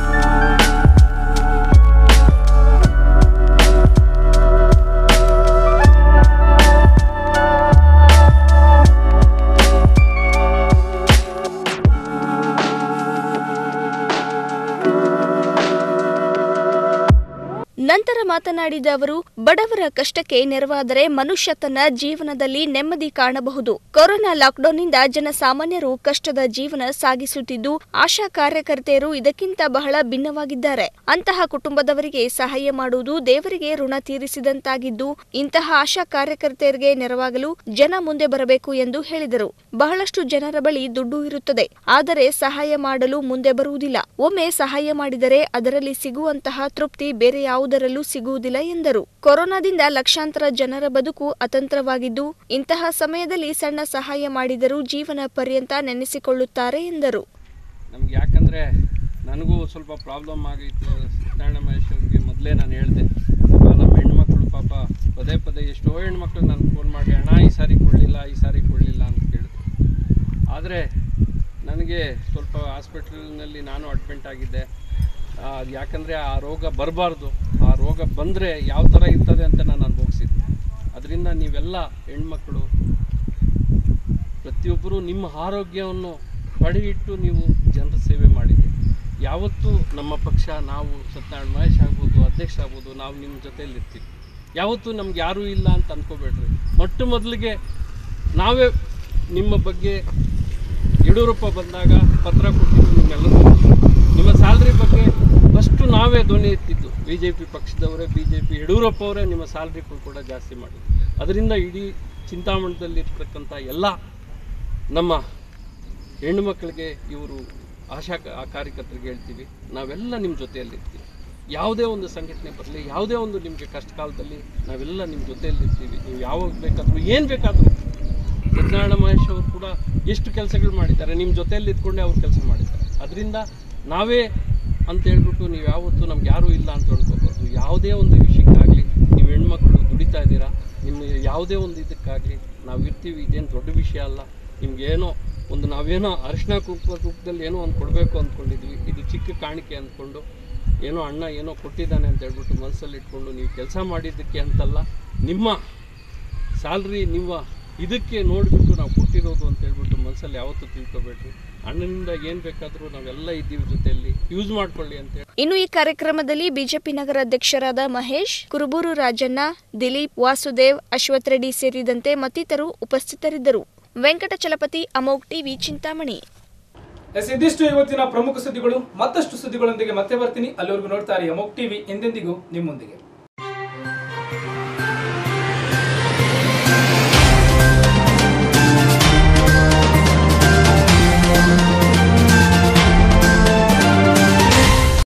ನಂತರ ಮಾತನಾಡಿದ ಅವರು ಬಡವರ ಕಷ್ಟಕ್ಕೆ ನೆರವಾದರೆ ಮನುಷ್ಯ ತನ್ನ ಜೀವನದಲ್ಲಿ ನೆಮ್ಮದಿ ಕಾಣಬಹುದು ಕೊರೋನಾ ಲಾಕ್ಡೌನ್ನಿಂದ ಜನಸಾಮಾನ್ಯರು ಕಷ್ಟದ ಜೀವನ ಸಾಗಿಸುತ್ತಿದ್ದು ಆಶಾ ಕಾರ್ಯಕರ್ತೆಯರು ಇದಕ್ಕಿಂತ ಬಹಳ ಭಿನ್ನವಾಗಿದ್ದಾರೆ ಅಂತಹ ಕುಟುಂಬದವರಿಗೆ ಸಹಾಯ ಮಾಡುವುದು ದೇವರಿಗೆ ಋಣ ತೀರಿಸಿದಂತಾಗಿದ್ದು ಇಂತಹ ಆಶಾ ಕಾರ್ಯಕರ್ತೆಯರಿಗೆ ನೆರವಾಗಲು ಜನ ಮುಂದೆ ಬರಬೇಕು ಎಂದು ಹೇಳಿದರು ಬಹಳಷ್ಟು ಜನರ ಬಳಿ ದುಡ್ಡು ಇರುತ್ತದೆ ಆದರೆ ಸಹಾಯ ಮಾಡಲು ಮುಂದೆ ಬರುವುದಿಲ್ಲ ಒಮ್ಮೆ ಸಹಾಯ ಮಾಡಿದರೆ ಅದರಲ್ಲಿ ಸಿಗುವಂತಹ ತೃಪ್ತಿ ಬೇರೆ ಯಾವುದರಲ್ಲೂ ಸಿಗುವುದಿಲ್ಲ ಎಂದರು ಕೊರೋನಾದಿಂದ ಲಕ್ಷಾಂತರ ಜನರ ಬದುಕು ಅತಂತ್ರವಾಗಿದ್ದು ಇಂತಹ ಸಮಯದಲ್ಲಿ ಸಣ್ಣ ಸಹಾಯ ಮಾಡಿದರೂ ಜೀವನ ಪರ್ಯಂತ ನೆನೆಸಿಕೊಳ್ಳುತ್ತಾರೆ ಎಂದರು ನಮ್ಗೆ ಯಾಕಂದರೆ ನನಗೂ ಸ್ವಲ್ಪ ಪ್ರಾಬ್ಲಮ್ ಆಗಿತ್ತು ಸತ್ಯನಾರಾಯಣ ಮಹೇಶ್ ಅವ್ರಿಗೆ ಮೊದಲೇ ನಾನು ಹೇಳಿದೆ ನಮ್ಮ ಹೆಣ್ಮಕ್ಳು ಪಾಪ ಪದೇ ಪದೇ ಎಷ್ಟೋ ಹೆಣ್ಮಕ್ಳು ನಾನು ಫೋನ್ ಮಾಡಿ ಅಣ್ಣ ಈ ಸಾರಿ ಕೊಡಲಿಲ್ಲ ಈ ಸಾರಿ ಕೊಡಲಿಲ್ಲ ಅಂತ ಕೇಳಿದ್ರು ಆದರೆ ನನಗೆ ಸ್ವಲ್ಪ ಹಾಸ್ಪಿಟ್ಲಿನಲ್ಲಿ ನಾನು ಅಡ್ಮಿಂಟ್ ಆಗಿದ್ದೆ ಆ, ಅದು ಯಾಕಂದರೆ ಆ ರೋಗ ಬರಬಾರ್ದು ಆ ರೋಗ ಬಂದರೆ ಯಾವ ಥರ ಇರ್ತದೆ ಅಂತ ನಾನು ಅನುಭವಿಸಿದ್ದೆ ಅದರಿಂದ ನೀವೆಲ್ಲ ಹೆಣ್ಮಕ್ಳು ಪ್ರತಿಯೊಬ್ಬರು ನಿಮ್ಮ ಆರೋಗ್ಯವನ್ನು ಪಡೆಯಿಟ್ಟು ನೀವು ಜನರ ಸೇವೆ ಮಾಡಿದ್ದೀರಿ ಯಾವತ್ತೂ ನಮ್ಮ ಪಕ್ಷ ನಾವು ಸತ್ಯನಾರಾಯಣ ಮಹೇಶ್ ಆಗ್ಬೋದು ಅಧ್ಯಕ್ಷ ಆಗ್ಬೋದು ನಾವು ನಿಮ್ಮ ಜೊತೆಯಲ್ಲಿ ಇರ್ತೀವಿ ಯಾವತ್ತೂ ನಮ್ಗೆ ಯಾರೂ ಇಲ್ಲ ಅಂತ ಅಂದ್ಕೋಬೇಡ್ರಿ ಮೊಟ್ಟ ಮೊದಲಿಗೆ ನಾವೇ ನಿಮ್ಮ ಬಗ್ಗೆ ಯಡಿಯೂರಪ್ಪ ಬಂದಾಗ ಪತ್ರ ಕೊಟ್ಟಿದ್ದು ನಿಮ್ಮೆಲ್ಲರಿಗೂ ನಿಮ್ಮ ಸ್ಯಾಲ್ರಿ ಬಗ್ಗೆ ಫಸ್ಟು ನಾವೇ ಧ್ವನಿ ಎತ್ತಿದ್ದು ಬಿ ಜೆ ಪಿ ಪಕ್ಷದವರೇ ಬಿ ಜೆ ಪಿ ಯಡಿಯೂರಪ್ಪ ಅವರೇ ನಿಮ್ಮ ಸ್ಯಾಲ್ರಿ ಕೂಡ ಜಾಸ್ತಿ ಮಾಡಿದ್ರು ಅದರಿಂದ ಇಡೀ ಚಿಂತಾಮಣದಲ್ಲಿರ್ತಕ್ಕಂಥ ಎಲ್ಲ ನಮ್ಮ ಹೆಣ್ಣು ಮಕ್ಕಳಿಗೆ ಇವರು ಆಶಾ ಕ- ಆ ಕಾರ್ಯಕರ್ತರಿಗೆ ಹೇಳ್ತೀವಿ ನಾವೆಲ್ಲ ನಿಮ್ಮ ಜೊತೆಯಲ್ಲಿರ್ತೀವಿ ಯಾವುದೇ ಒಂದು ಸಂಘಟನೆ ಬರಲಿ ಯಾವುದೇ ಒಂದು ನಿಮಗೆ ಕಷ್ಟ ಕಾಲದಲ್ಲಿ ನಾವೆಲ್ಲ ನಿಮ್ಮ ಜೊತೆಯಲ್ಲಿರ್ತೀವಿ ನೀವು ಯಾವಾಗ ಬೇಕಾದರೂ ಏನು ಬೇಕಾದರೂ ಸತ್ಯನಾರಾಯಣ ಮಹೇಶ್ ಅವರು ಕೂಡ ಎಷ್ಟು ಕೆಲಸಗಳು ಮಾಡಿದ್ದಾರೆ ನಿಮ್ಮ ಜೊತೆಯಲ್ಲಿ ಇದ್ಕೊಂಡೇ ಅವ್ರು ಕೆಲಸ ಮಾಡಿದ್ದಾರೆ ಅದರಿಂದ ನಾವೇ ಅಂತ ಹೇಳ್ಬಿಟ್ಟು ನೀವು ಯಾವತ್ತೂ ನಮ್ಗೆ ಯಾರೂ ಇಲ್ಲ ಅಂತ ಹೇಳ್ಕೋಬಾರ್ದು ಯಾವುದೇ ಒಂದು ವಿಷಯಕ್ಕಾಗಲಿ ನೀವು ಹೆಣ್ಮಕ್ಳು ದುಡಿತಾ ಇದ್ದೀರಾ ನಿಮ್ಮ ಯಾವುದೇ ಒಂದು ಇದಕ್ಕಾಗಲಿ ನಾವು ಇರ್ತೀವಿ ಇದೇನು ದೊಡ್ಡ ವಿಷಯ ಅಲ್ಲ ನಿಮ್ಗೇನೋ ಒಂದು ನಾವೇನೋ ಅರಿಶಿನ ಕುಂಕುಮ ರೂಪದಲ್ಲಿ ಏನೋ ಒಂದು ಕೊಡಬೇಕು ಅಂದ್ಕೊಂಡಿದ್ವಿ ಇದು ಚಿಕ್ಕ ಕಾಣಿಕೆ ಅಂದ್ಕೊಂಡು ಏನೋ ಅಣ್ಣ ಏನೋ ಕೊಟ್ಟಿದ್ದಾನೆ ಅಂತ ಹೇಳ್ಬಿಟ್ಟು ಮನಸ್ಸಲ್ಲಿ ಇಟ್ಕೊಂಡು ನೀವು ಕೆಲಸ ಮಾಡಿದ್ದಕ್ಕೆ ಅಂತಲ್ಲ ನಿಮ್ಮ ಸ್ಯಾಲ್ರಿ ನಿಮ್ಮ ಇದಕ್ಕೆ ನೋಡಿಬಿಟ್ಟು ನಾವು ಕೊಟ್ಟಿರೋದು ಅಂತ ಹೇಳ್ಬಿಟ್ಟು ಮನಸ್ಸಲ್ಲಿ ಯಾವತ್ತೂ ತಿಳ್ಕೊಬೇಡ್ರಿ ಅಣ್ಣನಿಂದ ಏನು ಬೇಕಾದರೂ ನಾವೆಲ್ಲ ಇದ್ದೀವಿ ಜೊತೆಯಲ್ಲಿ ಯೂಸ್ ಮಾಡ್ಕೊಳ್ಳಿ ಅಂತ ಹೇಳಿ ಇನ್ನು ಈ ಕಾರ್ಯಕ್ರಮದಲ್ಲಿ ಬಿಜೆಪಿ ನಗರ ಅಧ್ಯಕ್ಷರಾದ ಮಹೇಶ್ ಕುರುಬೂರು ರಾಜಣ್ಣ ದಿಲೀಪ್ ವಾಸುದೇವ್ ಅಶ್ವಥ್ ರೆಡ್ಡಿ ಸೇರಿದಂತೆ ಮತ್ತಿತರರು ಉಪಸ್ಥಿತರಿದ್ದರು ವೆಂಕಟಚಲಪತಿ ಅಮೋಘ್ ಟಿವಿ ಚಿಂತಾಮಣಿ ಎಸ್ ಇದಿಷ್ಟು ಇವತ್ತಿನ ಪ್ರಮುಖ ಸುದ್ದಿಗಳು ಮತ್ತಷ್ಟು ಸುದ್ದಿಗಳೊಂದಿಗೆ ಮತ್ತೆ ಬರ್ತೀನಿ ಅಲ್ಲಿವರೆಗೂ ನೋಡ್ತಾರೆ ಅಮೋಕ್ ಟಿವಿ ಎಂದೆಂದಿಗೂ ನಿಮ್ಮೊಂದಿಗೆ